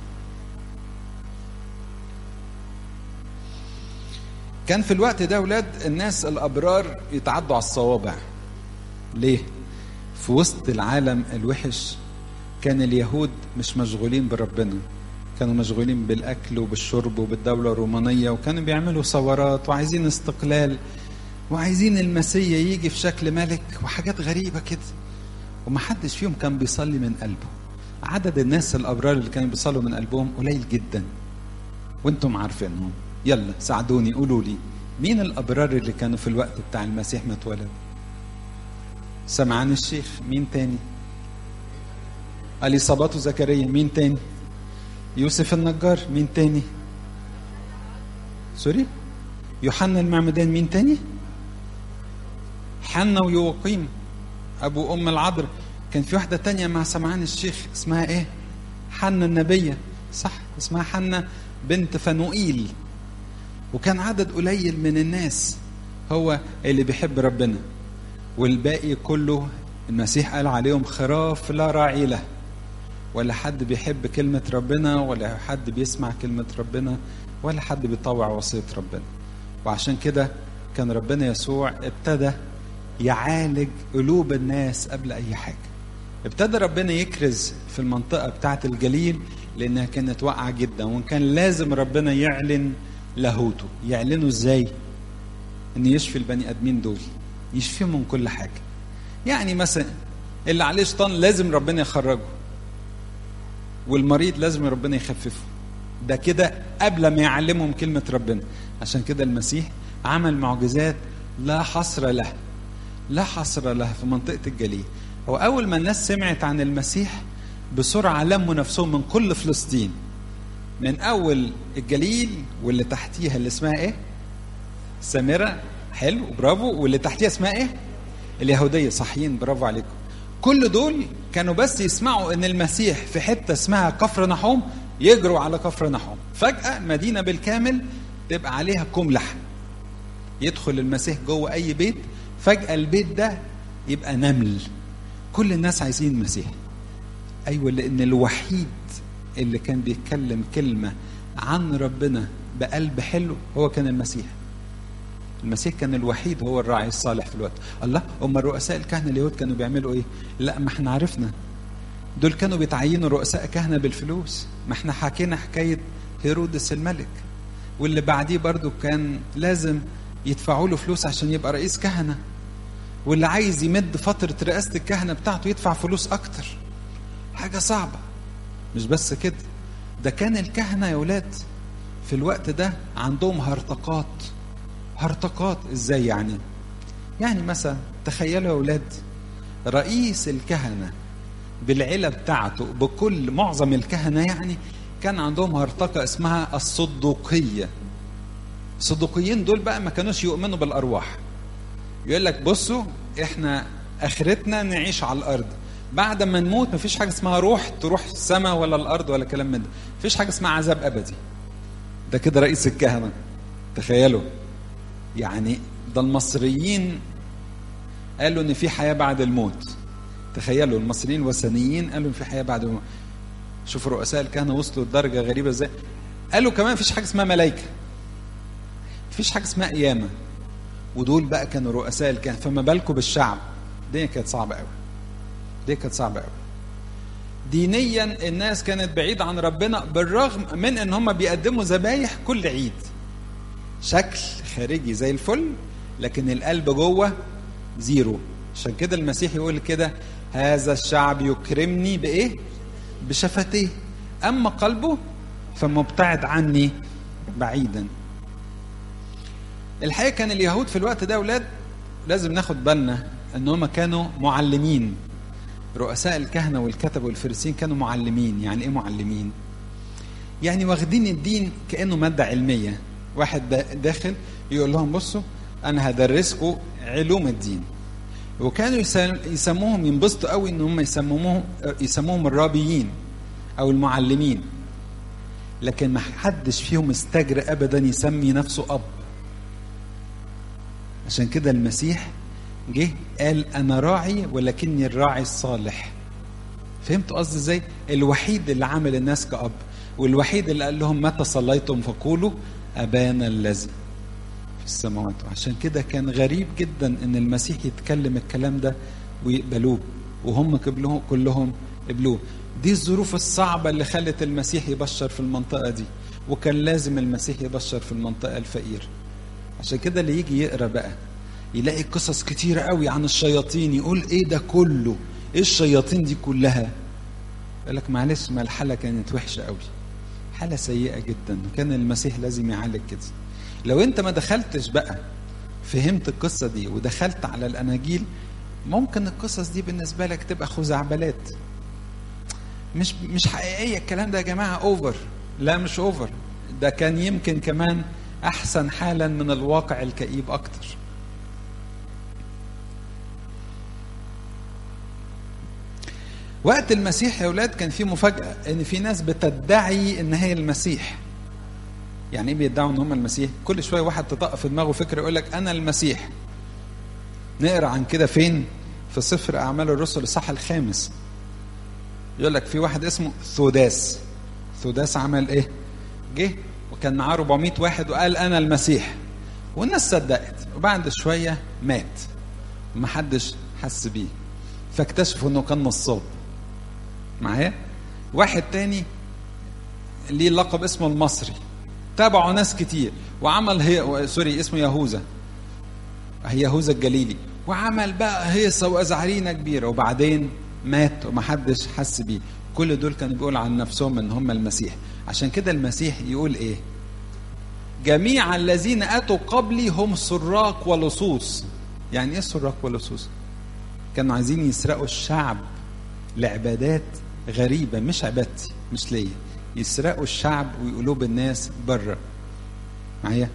كان في الوقت ده ولاد الناس الابرار يتعدوا على الصوابع ليه في وسط العالم الوحش كان اليهود مش مشغولين بربنا كانوا مشغولين بالاكل وبالشرب وبالدوله الرومانيه وكانوا بيعملوا ثورات وعايزين استقلال وعايزين المسيا يجي في شكل ملك وحاجات غريبه كده ومحدش فيهم كان بيصلي من قلبه عدد الناس الابرار اللي كانوا بيصلوا من قلبهم قليل جدا وانتم عارفينهم يلا ساعدوني قولوا لي مين الابرار اللي كانوا في الوقت بتاع المسيح ما اتولد سمعان الشيخ مين تاني اليصابات وزكريا مين تاني يوسف النجار مين تاني سوري يوحنا المعمدان مين تاني حنا ويوقيم ابو ام العذراء كان في واحده تانية مع سمعان الشيخ اسمها ايه حنة النبيه صح اسمها حنة بنت فنوئيل وكان عدد قليل من الناس هو اللي بيحب ربنا والباقي كله المسيح قال عليهم خراف لا راعي له ولا حد بيحب كلمة ربنا ولا حد بيسمع كلمة ربنا ولا حد بيطوع وصية ربنا وعشان كده كان ربنا يسوع ابتدى يعالج قلوب الناس قبل أي حاجة ابتدى ربنا يكرز في المنطقة بتاعة الجليل لأنها كانت واقعة جدا وكان لازم ربنا يعلن لاهوته يعلنه ازاي ان يشفي البني ادمين دول يشفيهم من كل حاجه يعني مثلا اللي عليه شيطان لازم ربنا يخرجه والمريض لازم ربنا يخففه ده كده قبل ما يعلمهم كلمة ربنا عشان كده المسيح عمل معجزات لا حصر له لا حصر له في منطقة الجليل هو أول ما الناس سمعت عن المسيح بسرعة لموا نفسهم من كل فلسطين من أول الجليل واللي تحتيها اللي اسمها إيه؟ سامرة حلو برافو واللي تحتيها اسمها إيه؟ اليهودية صحيين برافو عليكم كل دول كانوا بس يسمعوا ان المسيح في حته اسمها كفر نحوم يجروا على كفر نحوم فجاه مدينه بالكامل تبقى عليها كوم لحم يدخل المسيح جوه اي بيت فجاه البيت ده يبقى نمل كل الناس عايزين المسيح ايوه لان الوحيد اللي كان بيتكلم كلمه عن ربنا بقلب حلو هو كان المسيح المسيح كان الوحيد هو الراعي الصالح في الوقت الله هم رؤساء الكهنه اليهود كانوا بيعملوا ايه لا ما احنا عرفنا دول كانوا بيتعينوا رؤساء كهنه بالفلوس ما احنا حكينا حكايه هيرودس الملك واللي بعديه برضو كان لازم يدفعوا له فلوس عشان يبقى رئيس كهنه واللي عايز يمد فتره رئاسه الكهنه بتاعته يدفع فلوس اكتر حاجه صعبه مش بس كده ده كان الكهنه يا ولاد في الوقت ده عندهم هرطقات هرطقات ازاي يعني يعني مثلا تخيلوا يا اولاد رئيس الكهنه بالعيله بتاعته بكل معظم الكهنه يعني كان عندهم هرطقه اسمها الصدوقيه الصدوقيين دول بقى ما كانوش يؤمنوا بالارواح يقول لك بصوا احنا اخرتنا نعيش على الارض بعد ما نموت مفيش حاجه اسمها روح تروح السماء ولا الارض ولا كلام من ده مفيش حاجه اسمها عذاب ابدي ده كده رئيس الكهنه تخيلوا يعني ده المصريين قالوا ان في حياه بعد الموت تخيلوا المصريين الوثنيين قالوا ان في حياه بعد الموت شوفوا رؤساء الكهنه وصلوا لدرجه غريبه ازاي قالوا كمان مفيش حاجه اسمها ملائكه مفيش حاجه اسمها قيامه ودول بقى كانوا رؤساء الكهنه فما بالكم بالشعب دي كانت صعبه قوي دي كانت صعبه قوي دينيا الناس كانت بعيدة عن ربنا بالرغم من ان هم بيقدموا ذبايح كل عيد شكل خارجي زي الفل لكن القلب جوه زيرو عشان كده المسيح يقول كده هذا الشعب يكرمني بايه بشفتيه اما قلبه فمبتعد عني بعيدا الحقيقه كان اليهود في الوقت ده اولاد لازم ناخد بالنا ان هم كانوا معلمين رؤساء الكهنه والكتبه والفريسين كانوا معلمين يعني ايه معلمين يعني واخدين الدين كانه ماده علميه واحد داخل يقول لهم بصوا انا هدرسكم علوم الدين وكانوا يسموهم ينبسطوا قوي ان هم يسموهم يسموهم الرابيين او المعلمين لكن ما حدش فيهم استجر ابدا يسمي نفسه اب عشان كده المسيح جه قال انا راعي ولكني الراعي الصالح فهمتوا قصدي ازاي الوحيد اللي عمل الناس كاب والوحيد اللي قال لهم متى صليتم فقولوا ابانا الذي في السماوات عشان كده كان غريب جدا ان المسيح يتكلم الكلام ده ويقبلوه وهم كلهم كلهم قبلوه دي الظروف الصعبة اللي خلت المسيح يبشر في المنطقة دي وكان لازم المسيح يبشر في المنطقة الفقيرة عشان كده اللي يجي يقرا بقى يلاقي قصص كتيرة قوي عن الشياطين يقول ايه ده كله ايه الشياطين دي كلها يقول لك معلش ما الحالة كانت وحشة قوي حالة سيئة جدا كان المسيح لازم يعالج كده لو انت ما دخلتش بقى فهمت القصة دي ودخلت على الأناجيل ممكن القصص دي بالنسبة لك تبقى خزعبلات مش مش حقيقية الكلام ده يا جماعة اوفر لا مش اوفر ده كان يمكن كمان أحسن حالا من الواقع الكئيب أكتر وقت المسيح يا اولاد كان في مفاجاه ان في ناس بتدعي ان هي المسيح يعني ايه بيدعوا ان هم المسيح كل شويه واحد تطق في دماغه فكره يقول لك انا المسيح نقرا عن كده فين في سفر اعمال الرسل الصح الخامس يقول لك في واحد اسمه ثوداس ثوداس عمل ايه جه وكان معاه 400 واحد وقال انا المسيح والناس صدقت وبعد شويه مات ومحدش حس بيه فاكتشفوا انه كان نصاب معايا واحد تاني ليه لقب اسمه المصري تابعوا ناس كتير وعمل هي سوري اسمه يهوذا يهوذا الجليلي وعمل بقى هيصه وازعرينه كبيره وبعدين مات ومحدش حس بيه كل دول كانوا بيقولوا عن نفسهم ان هم المسيح عشان كده المسيح يقول ايه جميع الذين اتوا قبلي هم سراق ولصوص يعني ايه سراق ولصوص كانوا عايزين يسرقوا الشعب لعبادات غريبة مش عبادتي مش ليا يسرقوا الشعب ويقولوه بالناس بره معايا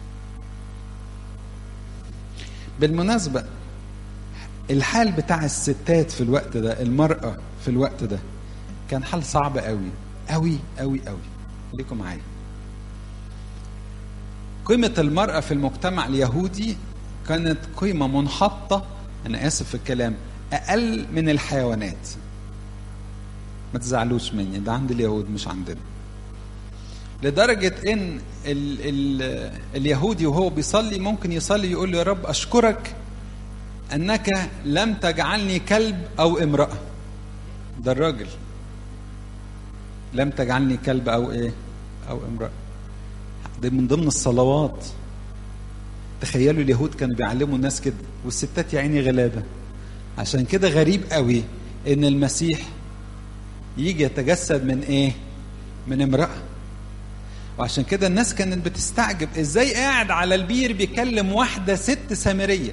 بالمناسبة الحال بتاع الستات في الوقت ده المرأة في الوقت ده كان حال صعب قوي قوي قوي قوي خليكم معايا قيمة المرأة في المجتمع اليهودي كانت قيمة منحطة أنا آسف في الكلام أقل من الحيوانات ما تزعلوش مني ده عند اليهود مش عندنا لدرجة إن ال ال اليهودي وهو بيصلي ممكن يصلي يقول له يا رب أشكرك أنك لم تجعلني كلب أو امرأة ده الراجل لم تجعلني كلب أو إيه أو امرأة ده من ضمن الصلوات تخيلوا اليهود كانوا بيعلموا الناس كده والستات يا عيني غلابة عشان كده غريب قوي ان المسيح يجي يتجسد من ايه من امرأة وعشان كده الناس كانت بتستعجب ازاي قاعد على البير بيكلم واحدة ست سامرية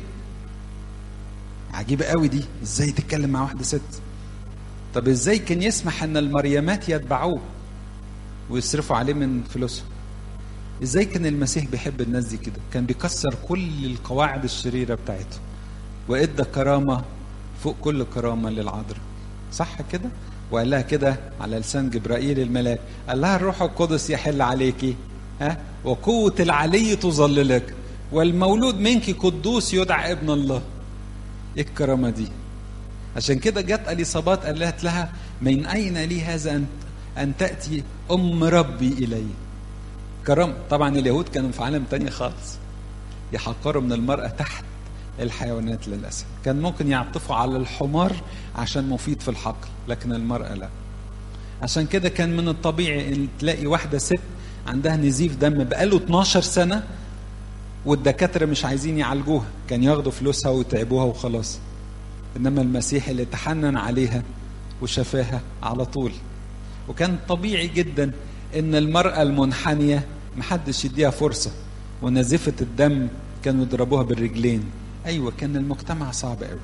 عجيبة قوي دي ازاي تتكلم مع واحدة ست طب ازاي كان يسمح ان المريمات يتبعوه ويصرفوا عليه من فلوسهم ازاي كان المسيح بيحب الناس دي كده كان بيكسر كل القواعد الشريرة بتاعتهم وادى كرامة فوق كل كرامة للعذراء صح كده وقال لها كده على لسان جبرائيل الملاك قال لها الروح القدس يحل عليكي ها وقوة العلي تظللك والمولود منك قدوس يدعى ابن الله ايه الكرامة دي عشان كده جت اليصابات قالت لها من اين لي هذا ان ان تاتي ام ربي الي كرم طبعا اليهود كانوا في عالم تاني خالص يحقروا من المرأة تحت الحيوانات للأسف كان ممكن يعطفوا على الحمار عشان مفيد في الحقل لكن المرأة لا عشان كده كان من الطبيعي ان تلاقي واحدة ست عندها نزيف دم بقاله 12 سنة والدكاترة مش عايزين يعالجوها كان ياخدوا فلوسها ويتعبوها وخلاص إنما المسيح اللي تحنن عليها وشفاها على طول وكان طبيعي جدا ان المرأة المنحنية محدش يديها فرصة ونزفة الدم كانوا يضربوها بالرجلين ايوه كان المجتمع صعب قوي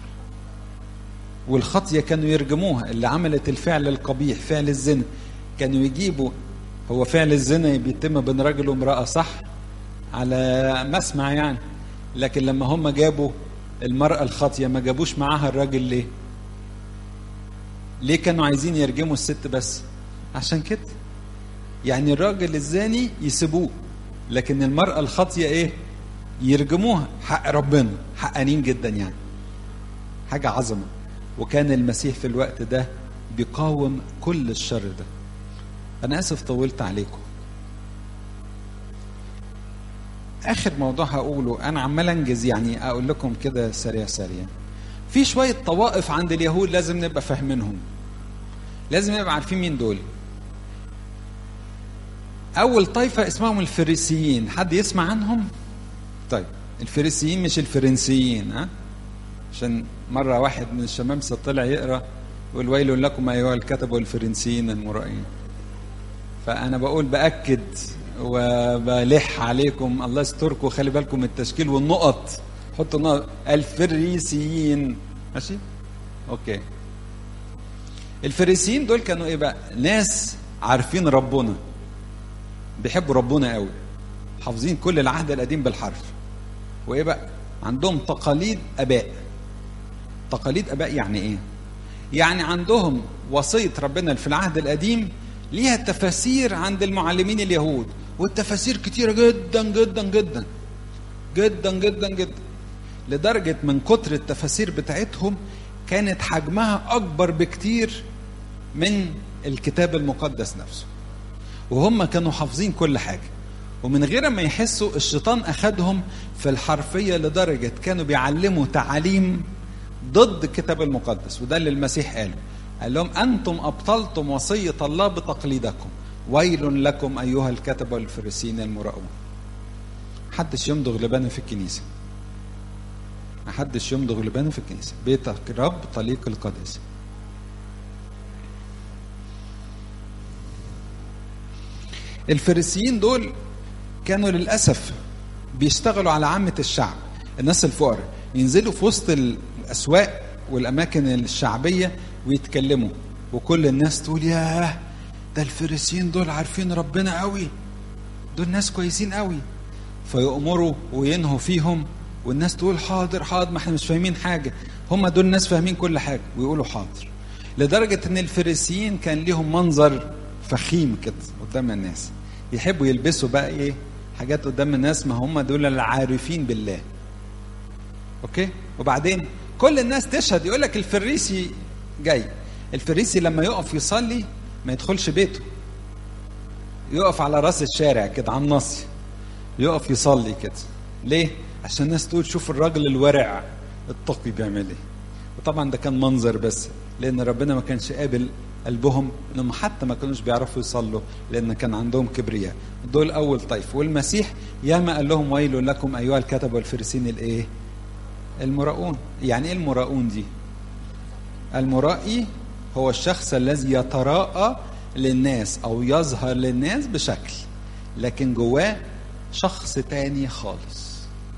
والخطية كانوا يرجموها اللي عملت الفعل القبيح فعل الزنا كانوا يجيبوا هو فعل الزنا بيتم بين راجل وامرأة صح على مسمع يعني لكن لما هم جابوا المرأة الخاطية ما جابوش معاها الراجل ليه ليه كانوا عايزين يرجموا الست بس عشان كده يعني الراجل الزاني يسيبوه لكن المرأة الخاطية ايه يرجموها حق ربنا حقانين جدا يعني حاجة عظمة وكان المسيح في الوقت ده بيقاوم كل الشر ده أنا آسف طولت عليكم آخر موضوع هقوله أنا عمال أنجز يعني أقول لكم كده سريع سريع في شوية طوائف عند اليهود لازم نبقى فاهمينهم لازم نبقى عارفين مين دول أول طائفة اسمهم الفريسيين حد يسمع عنهم؟ طيب الفريسيين مش الفرنسيين ها؟ عشان مرة واحد من الشمامسة طلع يقرأ يقول ويل لكم أيها الكتب والفرنسيين المرائين فأنا بقول بأكد وبلح عليكم الله يستركم خلي بالكم من التشكيل والنقط حطوا نقط الفريسيين ماشي؟ أوكي الفريسيين دول كانوا إيه بقى؟ ناس عارفين ربنا بيحبوا ربنا قوي حافظين كل العهد القديم بالحرف وايه بقى عندهم تقاليد اباء تقاليد اباء يعني ايه يعني عندهم وصية ربنا في العهد القديم ليها تفاسير عند المعلمين اليهود والتفاسير كتيرة جدا جدا جدا جدا جدا جدا لدرجة من كتر التفاسير بتاعتهم كانت حجمها أكبر بكتير من الكتاب المقدس نفسه وهم كانوا حافظين كل حاجة ومن غير ما يحسوا الشيطان أخدهم في الحرفية لدرجة كانوا بيعلموا تعاليم ضد الكتاب المقدس وده اللي المسيح قاله قال لهم أنتم أبطلتم وصية الله بتقليدكم ويل لكم أيها الكتبة والفريسين المراؤون محدش يمضغ لبانه في الكنيسة محدش يمضغ لبانه في الكنيسة بيتك رب طليق القداسة الفريسيين دول كانوا للأسف بيشتغلوا على عامة الشعب الناس الفقراء ينزلوا في وسط الأسواق والأماكن الشعبية ويتكلموا وكل الناس تقول ياه ده الفريسيين دول عارفين ربنا قوي دول ناس كويسين قوي فيأمروا وينهوا فيهم والناس تقول حاضر حاضر ما احنا مش فاهمين حاجة هم دول ناس فاهمين كل حاجة ويقولوا حاضر لدرجة ان الفريسيين كان ليهم منظر فخيم كده قدام الناس يحبوا يلبسوا بقى ايه حاجات قدام الناس ما هم دول العارفين بالله اوكي وبعدين كل الناس تشهد يقول لك الفريسي جاي الفريسي لما يقف يصلي ما يدخلش بيته يقف على راس الشارع كده على النص يقف يصلي كده ليه عشان الناس تقول شوف الراجل الورع التقي بيعمل ايه وطبعا ده كان منظر بس لان ربنا ما كانش قابل قلبهم انهم حتى ما كانوش بيعرفوا يصلوا لان كان عندهم كبرياء دول اول طيف والمسيح ياما قال لهم ويل لكم ايها الكتب والفرسين الايه المراؤون يعني ايه المراؤون دي المرائي هو الشخص الذي يتراءى للناس او يظهر للناس بشكل لكن جواه شخص تاني خالص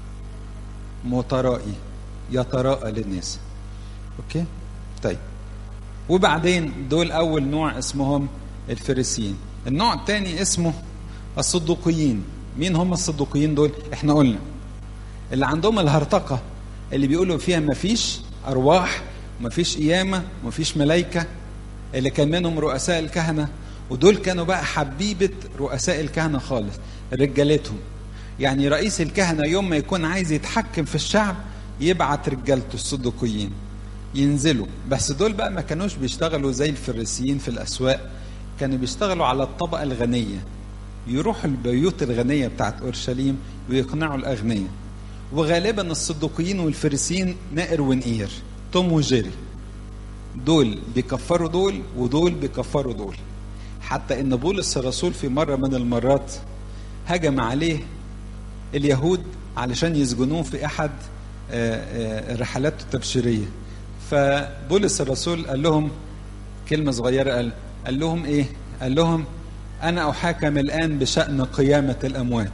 مترائي يتراءى للناس اوكي طيب وبعدين دول اول نوع اسمهم الفريسيين النوع الثاني اسمه الصدوقيين مين هم الصدوقيين دول احنا قلنا اللي عندهم الهرطقه اللي بيقولوا فيها مفيش ارواح مفيش قيامه مفيش ملائكه اللي كان منهم رؤساء الكهنه ودول كانوا بقى حبيبه رؤساء الكهنه خالص رجالتهم يعني رئيس الكهنه يوم ما يكون عايز يتحكم في الشعب يبعت رجالته الصدوقيين ينزلوا بس دول بقى ما كانوش بيشتغلوا زي الفريسيين في الاسواق كانوا بيشتغلوا على الطبقه الغنيه يروحوا البيوت الغنيه بتاعت اورشليم ويقنعوا الاغنياء وغالبا الصدوقيين والفريسيين نائر ونقير توم وجيري دول بيكفروا دول ودول بيكفروا دول حتى ان بولس الرسول في مره من المرات هجم عليه اليهود علشان يسجنوه في احد الرحلات التبشيريه فبولس الرسول قال لهم كلمة صغيرة قال قال لهم إيه؟ قال لهم أنا أحاكم الآن بشأن قيامة الأموات.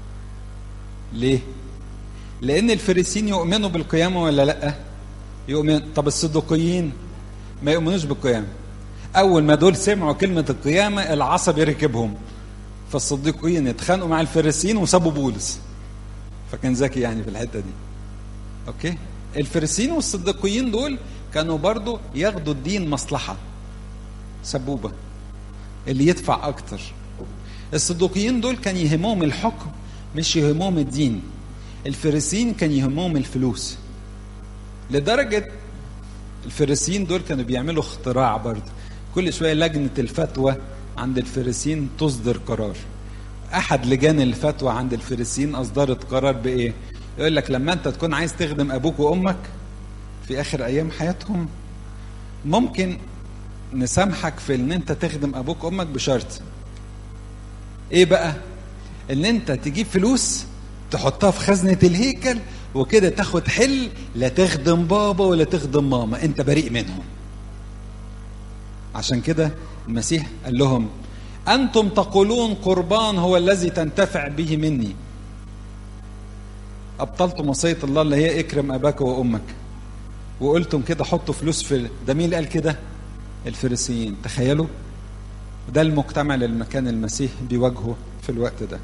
ليه؟ لأن الفريسيين يؤمنوا بالقيامة ولا لأ؟ يؤمن طب الصدوقيين ما يؤمنوش بالقيامة. أول ما دول سمعوا كلمة القيامة العصب يركبهم. فالصديقيين اتخانقوا مع الفريسيين وسابوا بولس. فكان ذكي يعني في الحتة دي. أوكي؟ الفريسيين والصديقيين دول كانوا برضو ياخدوا الدين مصلحة سبوبة اللي يدفع أكتر الصدوقيين دول كان يهمهم الحكم مش يهمهم الدين الفريسيين كان يهمهم الفلوس لدرجة الفريسيين دول كانوا بيعملوا اختراع برضه كل شوية لجنة الفتوى عند الفريسيين تصدر قرار أحد لجان الفتوى عند الفريسيين أصدرت قرار بإيه؟ يقول لك لما انت تكون عايز تخدم ابوك وامك في اخر ايام حياتهم ممكن نسامحك في ان انت تخدم ابوك وامك بشرط ايه بقى ان انت تجيب فلوس تحطها في خزنة الهيكل وكده تاخد حل لا تخدم بابا ولا تخدم ماما انت بريء منهم عشان كده المسيح قال لهم انتم تقولون قربان هو الذي تنتفع به مني ابطلتم وصيه الله اللي هي اكرم اباك وامك وقلتم كده حطوا فلوس في ده مين اللي قال كده الفريسيين تخيلوا ده المجتمع اللي كان المسيح بيواجهه في الوقت ده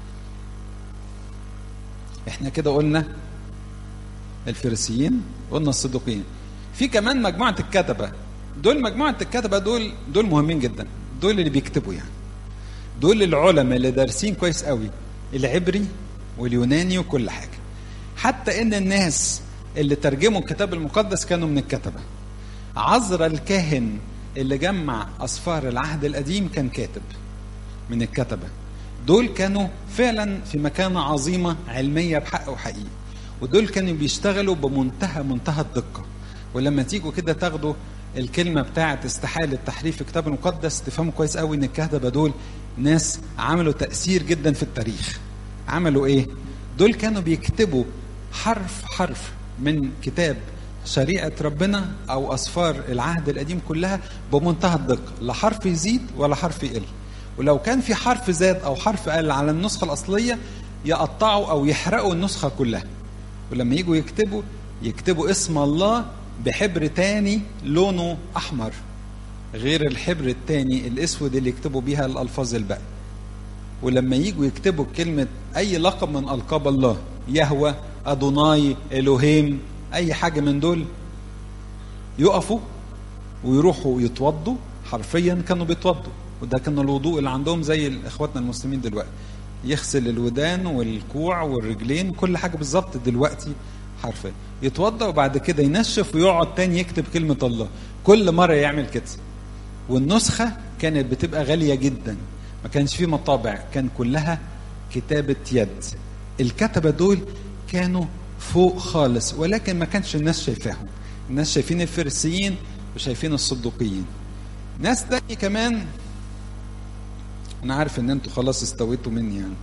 احنا كده قلنا الفريسيين قلنا الصدوقيين في كمان مجموعه الكتبه دول مجموعه الكتبه دول دول مهمين جدا دول اللي بيكتبوا يعني دول العلماء اللي دارسين كويس قوي العبري واليوناني وكل حاجه حتى ان الناس اللي ترجموا الكتاب المقدس كانوا من الكتبه عذرا الكاهن اللي جمع اسفار العهد القديم كان كاتب من الكتبه دول كانوا فعلا في مكانه عظيمه علميه بحق وحقيقي ودول كانوا بيشتغلوا بمنتهى منتهى الدقه ولما تيجوا كده تاخدوا الكلمه بتاعه استحاله تحريف الكتاب المقدس تفهموا كويس قوي ان الكتبه دول ناس عملوا تاثير جدا في التاريخ عملوا ايه دول كانوا بيكتبوا حرف حرف من كتاب شريعة ربنا أو أسفار العهد القديم كلها بمنتهى الدقة لا حرف يزيد ولا حرف يقل ولو كان في حرف زاد أو حرف قل على النسخة الأصلية يقطعوا أو يحرقوا النسخة كلها ولما يجوا يكتبوا يكتبوا اسم الله بحبر تاني لونه أحمر غير الحبر التاني الأسود اللي يكتبوا بيها الألفاظ الباقية ولما يجوا يكتبوا كلمة أي لقب من ألقاب الله يهوى أدوناي إلوهيم أي حاجة من دول يقفوا ويروحوا يتوضوا حرفيا كانوا بيتوضوا وده كان الوضوء اللي عندهم زي اخواتنا المسلمين دلوقتي يغسل الودان والكوع والرجلين كل حاجه بالظبط دلوقتي حرفيا يتوضا وبعد كده ينشف ويقعد تاني يكتب كلمه الله كل مره يعمل كده والنسخه كانت بتبقى غاليه جدا ما كانش فيه مطابع كان كلها كتابه يد الكتبه دول كانوا فوق خالص ولكن ما كانش الناس شايفاهم الناس شايفين الفريسيين وشايفين الصدوقيين ناس تاني كمان انا عارف ان انتوا خلاص استويتوا مني يعني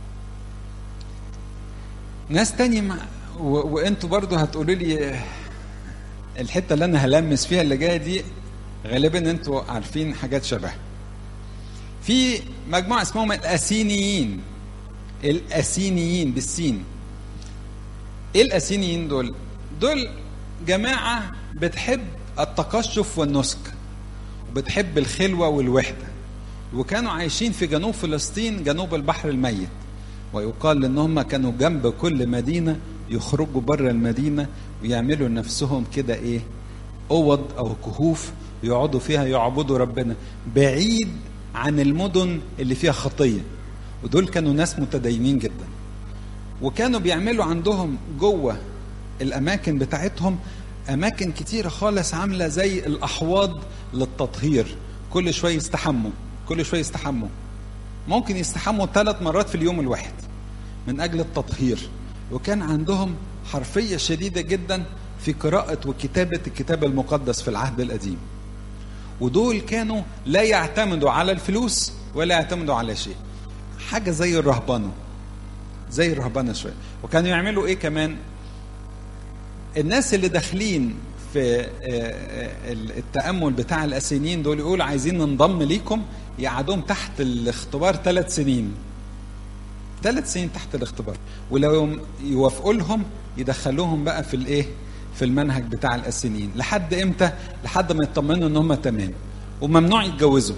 ناس تاني مع و... وانتوا برضو هتقولوا لي الحته اللي انا هلمس فيها اللي جايه دي غالبا انتوا عارفين حاجات شبه في مجموعه اسمهم الاسينيين الاسينيين بالسين ايه الاسينيين دول دول جماعه بتحب التقشف والنسك وبتحب الخلوه والوحده وكانوا عايشين في جنوب فلسطين جنوب البحر الميت ويقال ان هم كانوا جنب كل مدينه يخرجوا بره المدينه ويعملوا لنفسهم كده ايه اوض او كهوف يقعدوا فيها يعبدوا ربنا بعيد عن المدن اللي فيها خطيه ودول كانوا ناس متدينين جدا وكانوا بيعملوا عندهم جوه الاماكن بتاعتهم اماكن كتيره خالص عامله زي الاحواض للتطهير كل شويه يستحموا كل شويه يستحموا ممكن يستحموا ثلاث مرات في اليوم الواحد من اجل التطهير وكان عندهم حرفيه شديده جدا في قراءه وكتابه الكتاب المقدس في العهد القديم ودول كانوا لا يعتمدوا على الفلوس ولا يعتمدوا على شيء حاجه زي الرهبنه زي الرهبنه شويه وكانوا يعملوا ايه كمان الناس اللي داخلين في التامل بتاع الاسينيين دول يقولوا عايزين ننضم ليكم يقعدوهم تحت الاختبار ثلاث سنين ثلاث سنين تحت الاختبار ولو يوافقوا لهم يدخلوهم بقى في الايه في المنهج بتاع الاسينيين لحد امتى لحد ما يطمنوا ان هم تمام وممنوع يتجوزوا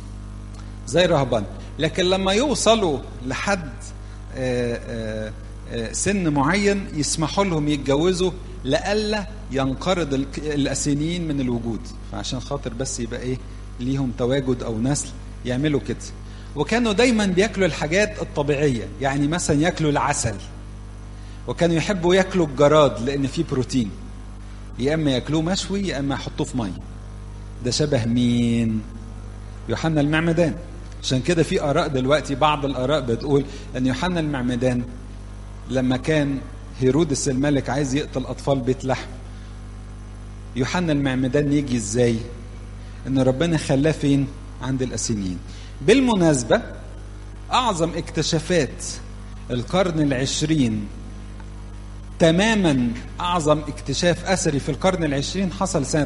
زي الرهبان لكن لما يوصلوا لحد آآ آآ سن معين يسمحوا لهم يتجوزوا لئلا ينقرض الاسينيين من الوجود فعشان خاطر بس يبقى ايه ليهم تواجد او نسل يعملوا كده وكانوا دايما بياكلوا الحاجات الطبيعيه يعني مثلا ياكلوا العسل وكانوا يحبوا ياكلوا الجراد لان فيه بروتين يا اما ياكلوه مشوي يا اما يحطوه في ميه ده شبه مين يوحنا المعمدان عشان كده في اراء دلوقتي بعض الاراء بتقول ان يوحنا المعمدان لما كان هيرودس الملك عايز يقتل اطفال بيت لحم يوحنا المعمدان يجي ازاي ان ربنا خلاه فين عند الاسينيين بالمناسبه اعظم اكتشافات القرن العشرين تماما اعظم اكتشاف اثري في القرن العشرين حصل سنه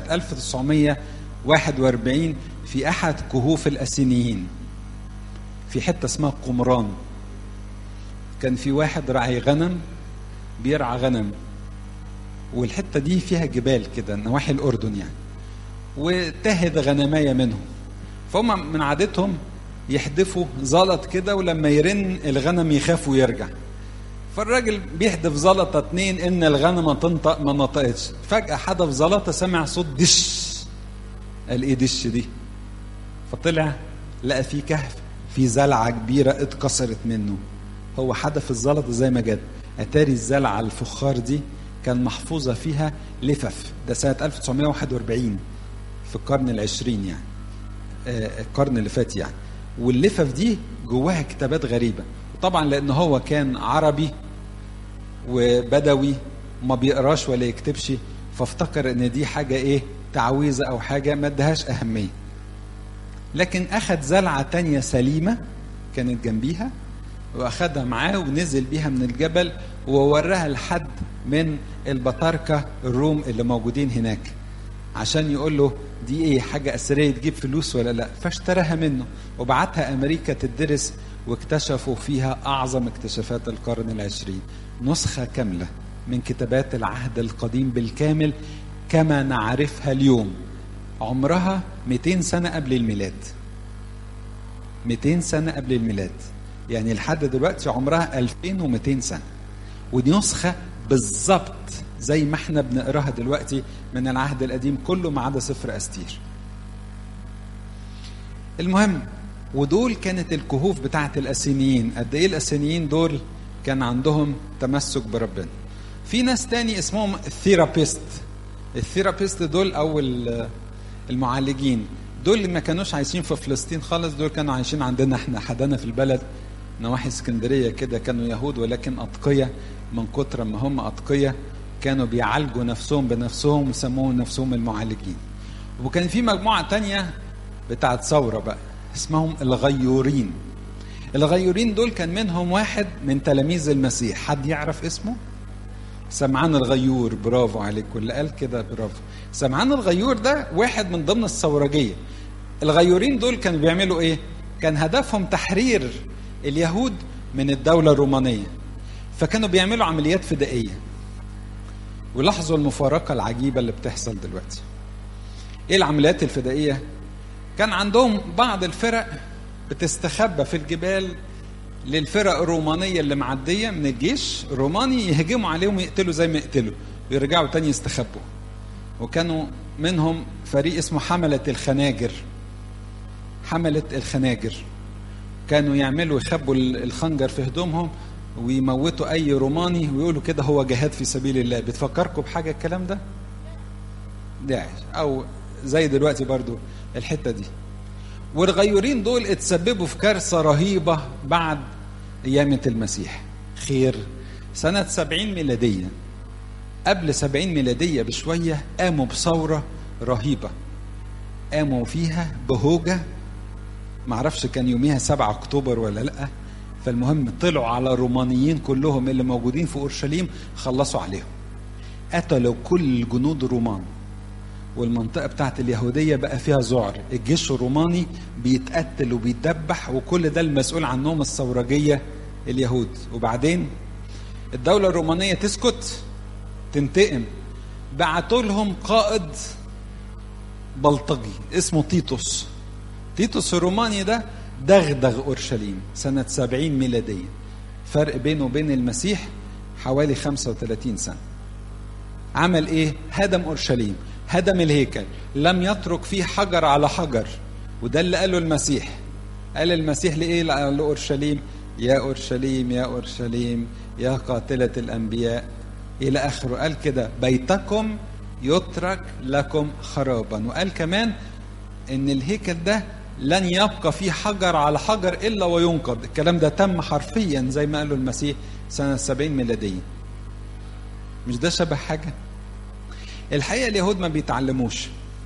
1941 في احد كهوف الاسينيين في حته اسمها قمران كان في واحد راعي غنم بيرعى غنم والحته دي فيها جبال كده نواحي الاردن يعني وتهد غنمايه منهم فهم من عادتهم يحدفوا زلط كده ولما يرن الغنم يخاف ويرجع فالراجل بيحدف زلطه اتنين ان الغنمه تنطق ما نطقتش فجاه حدف زلطه سمع صوت دش قال ايه دش دي فطلع لقى في كهف في زلعه كبيره اتكسرت منه هو حدف الزلط زي ما جت اتاري الزلعه الفخار دي كان محفوظه فيها لفف ده سنه 1941 في القرن العشرين يعني آه القرن اللي فات يعني واللفف دي جواها كتابات غريبه طبعا لان هو كان عربي وبدوي ما بيقراش ولا يكتبش فافتكر ان دي حاجه ايه تعويذه او حاجه ما ادهاش اهميه لكن اخذ زلعه تانية سليمه كانت جنبيها واخدها معاه ونزل بيها من الجبل ووراها لحد من البطاركه الروم اللي موجودين هناك عشان يقول له دي ايه حاجه اثريه تجيب فلوس ولا لا فاشتراها منه وبعتها امريكا تدرس واكتشفوا فيها اعظم اكتشافات القرن العشرين نسخه كامله من كتابات العهد القديم بالكامل كما نعرفها اليوم عمرها 200 سنه قبل الميلاد 200 سنه قبل الميلاد يعني لحد دلوقتي عمرها 2200 سنه ودي نسخه بالظبط زي ما احنا بنقراها دلوقتي من العهد القديم كله ما عدا سفر استير المهم ودول كانت الكهوف بتاعت الاسينيين قد ايه الاسينيين دول كان عندهم تمسك بربنا في ناس تاني اسمهم الثيرابيست الثيرابيست دول او المعالجين دول اللي ما كانوش عايشين في فلسطين خالص دول كانوا عايشين عندنا احنا حدانا في البلد نواحي اسكندريه كده كانوا يهود ولكن اتقيه من كتر ما هم اتقيه كانوا بيعالجوا نفسهم بنفسهم وسموهم نفسهم المعالجين وكان في مجموعه تانية بتاعت ثوره بقى اسمهم الغيورين الغيورين دول كان منهم واحد من تلاميذ المسيح حد يعرف اسمه سمعان الغيور برافو عليك واللي قال كده برافو سمعان الغيور ده واحد من ضمن الثورجيه الغيورين دول كانوا بيعملوا ايه كان هدفهم تحرير اليهود من الدولة الرومانية فكانوا بيعملوا عمليات فدائية ولاحظوا المفارقة العجيبة اللي بتحصل دلوقتي ايه العمليات الفدائية كان عندهم بعض الفرق بتستخبى في الجبال للفرق الرومانية اللي معدية من الجيش الروماني يهجموا عليهم يقتلوا زي ما يقتلوا ويرجعوا تاني يستخبوا وكانوا منهم فريق اسمه حملة الخناجر حملة الخناجر كانوا يعملوا يخبوا الخنجر في هدومهم ويموتوا اي روماني ويقولوا كده هو جهاد في سبيل الله بتفكركم بحاجه الكلام ده داعش او زي دلوقتي برضو الحته دي والغيورين دول اتسببوا في كارثه رهيبه بعد قيامه المسيح خير سنه سبعين ميلاديه قبل سبعين ميلاديه بشويه قاموا بثوره رهيبه قاموا فيها بهوجه معرفش كان يوميها 7 اكتوبر ولا لا فالمهم طلعوا على الرومانيين كلهم اللي موجودين في اورشليم خلصوا عليهم قتلوا كل الجنود الرومان والمنطقه بتاعت اليهوديه بقى فيها ذعر الجيش الروماني بيتقتل وبيتدبح وكل ده المسؤول عنهم الثورجيه اليهود وبعدين الدوله الرومانيه تسكت تنتقم بعتوا لهم قائد بلطجي اسمه تيتوس تيتوس الروماني ده دغدغ اورشليم سنه 70 ميلاديه فرق بينه وبين المسيح حوالي 35 سنه عمل ايه هدم اورشليم هدم الهيكل لم يترك فيه حجر على حجر وده اللي قاله المسيح قال المسيح لايه لاورشليم يا اورشليم يا اورشليم يا قاتله الانبياء الى اخره قال كده بيتكم يترك لكم خرابا وقال كمان ان الهيكل ده لن يبقى فيه حجر على حجر الا وينقض الكلام ده تم حرفيا زي ما قاله المسيح سنه 70 ميلاديه مش ده شبه حاجه الحقيقه اليهود ما بيتعلموش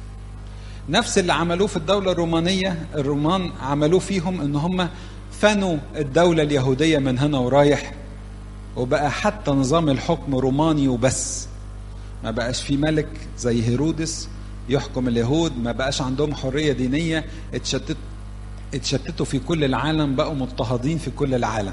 نفس اللي عملوه في الدوله الرومانيه الرومان عملوه فيهم ان هم فنوا الدوله اليهوديه من هنا ورايح وبقى حتى نظام الحكم روماني وبس ما بقاش في ملك زي هيرودس يحكم اليهود ما بقاش عندهم حريه دينيه اتشتت اتشتتوا في كل العالم بقوا مضطهدين في كل العالم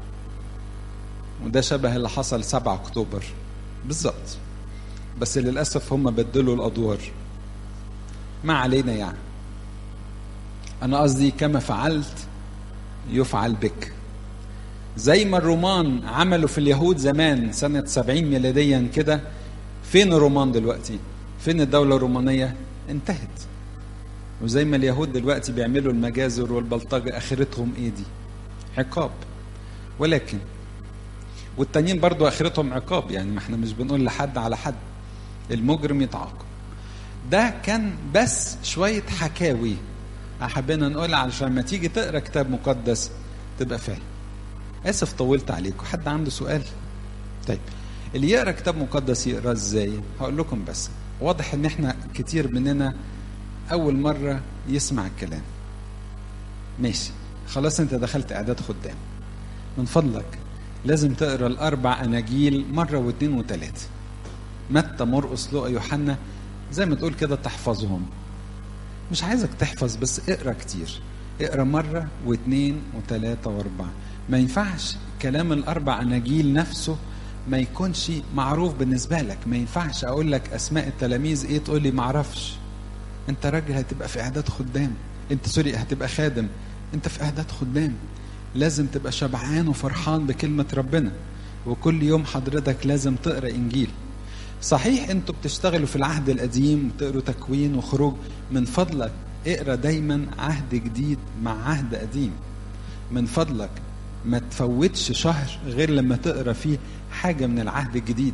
وده شبه اللي حصل 7 اكتوبر بالظبط بس للاسف هم بدلوا الادوار ما علينا يعني انا قصدي كما فعلت يفعل بك زي ما الرومان عملوا في اليهود زمان سنة 70 ميلاديا كده فين الرومان دلوقتي فين الدولة الرومانية انتهت وزي ما اليهود دلوقتي بيعملوا المجازر والبلطجة آخرتهم إيه دي؟ عقاب ولكن والتانيين برضو آخرتهم عقاب يعني ما احنا مش بنقول لحد على حد المجرم يتعاقب ده كان بس شوية حكاوي حبينا نقول علشان ما تيجي تقرا كتاب مقدس تبقى فاهم اسف طولت عليكم حد عنده سؤال طيب اللي يقرا كتاب مقدس يقرا ازاي هقول لكم بس واضح ان احنا كتير مننا اول مره يسمع الكلام ماشي خلاص انت دخلت اعداد خدام من فضلك لازم تقرا الاربع اناجيل مره واثنين وثلاثه متى مرقس لوقا يوحنا زي ما تقول كده تحفظهم مش عايزك تحفظ بس اقرا كتير اقرا مره واثنين وثلاثه واربعه ما ينفعش كلام الاربع اناجيل نفسه ما يكونش معروف بالنسبه لك ما ينفعش اقول لك اسماء التلاميذ ايه تقول لي ما اعرفش انت راجل هتبقى في اعداد خدام انت سوري هتبقى خادم انت في اعداد خدام لازم تبقى شبعان وفرحان بكلمه ربنا وكل يوم حضرتك لازم تقرا انجيل صحيح انتوا بتشتغلوا في العهد القديم تقروا تكوين وخروج من فضلك اقرا دايما عهد جديد مع عهد قديم من فضلك ما تفوتش شهر غير لما تقرا فيه حاجه من العهد الجديد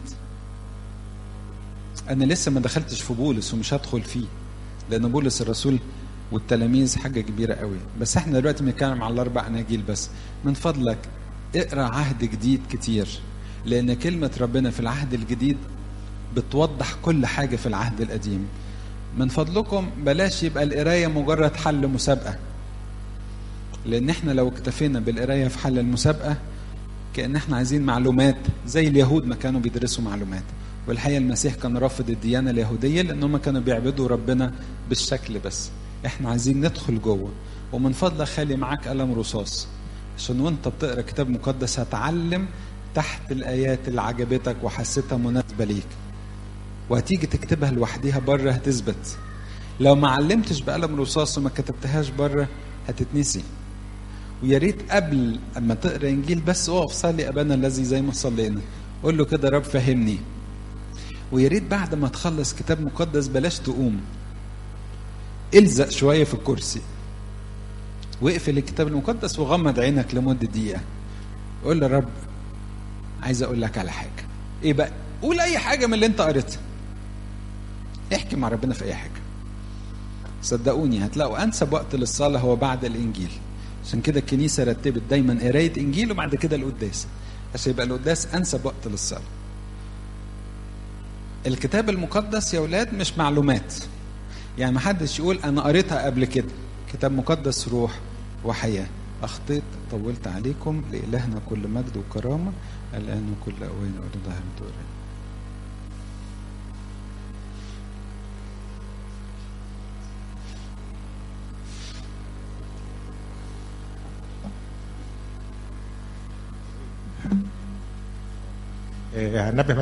انا لسه ما دخلتش في بولس ومش هدخل فيه لان بولس الرسول والتلاميذ حاجه كبيره قوي بس احنا دلوقتي بنتكلم على الاربع اناجيل بس من فضلك اقرا عهد جديد كتير لان كلمه ربنا في العهد الجديد بتوضح كل حاجه في العهد القديم من فضلكم بلاش يبقى القرايه مجرد حل مسابقه لان احنا لو اكتفينا بالقرايه في حل المسابقه كان احنا عايزين معلومات زي اليهود ما كانوا بيدرسوا معلومات والحقيقه المسيح كان رافض الديانه اليهوديه لانهم كانوا بيعبدوا ربنا بالشكل بس احنا عايزين ندخل جوه ومن فضلك خلي معاك قلم رصاص عشان وانت بتقرا كتاب مقدس هتعلم تحت الايات اللي عجبتك وحسيتها مناسبه ليك وهتيجي تكتبها لوحديها بره هتثبت لو ما علمتش بقلم رصاص وما كتبتهاش بره هتتنسي ويا ريت قبل اما تقرا انجيل بس اقف صلي ابانا الذي زي ما صلينا قول له كده رب فهمني ويا ريت بعد ما تخلص كتاب مقدس بلاش تقوم الزق شويه في الكرسي واقفل الكتاب المقدس وغمض عينك لمده دقيقه قول له رب عايز اقول لك على حاجه ايه بقى قول اي حاجه من اللي انت قريتها احكي مع ربنا في اي حاجه صدقوني هتلاقوا انسب وقت للصلاه هو بعد الانجيل عشان كده الكنيسه رتبت دايما قرايه انجيل وبعد كده القداس عشان يبقى القداس انسب وقت للصلاه الكتاب المقدس يا اولاد مش معلومات يعني ما حدش يقول انا قريتها قبل كده كتاب مقدس روح وحياه اخطيت طولت عليكم لالهنا كل مجد وكرامه الان وكل اوان وكل ظهر دورين هنبه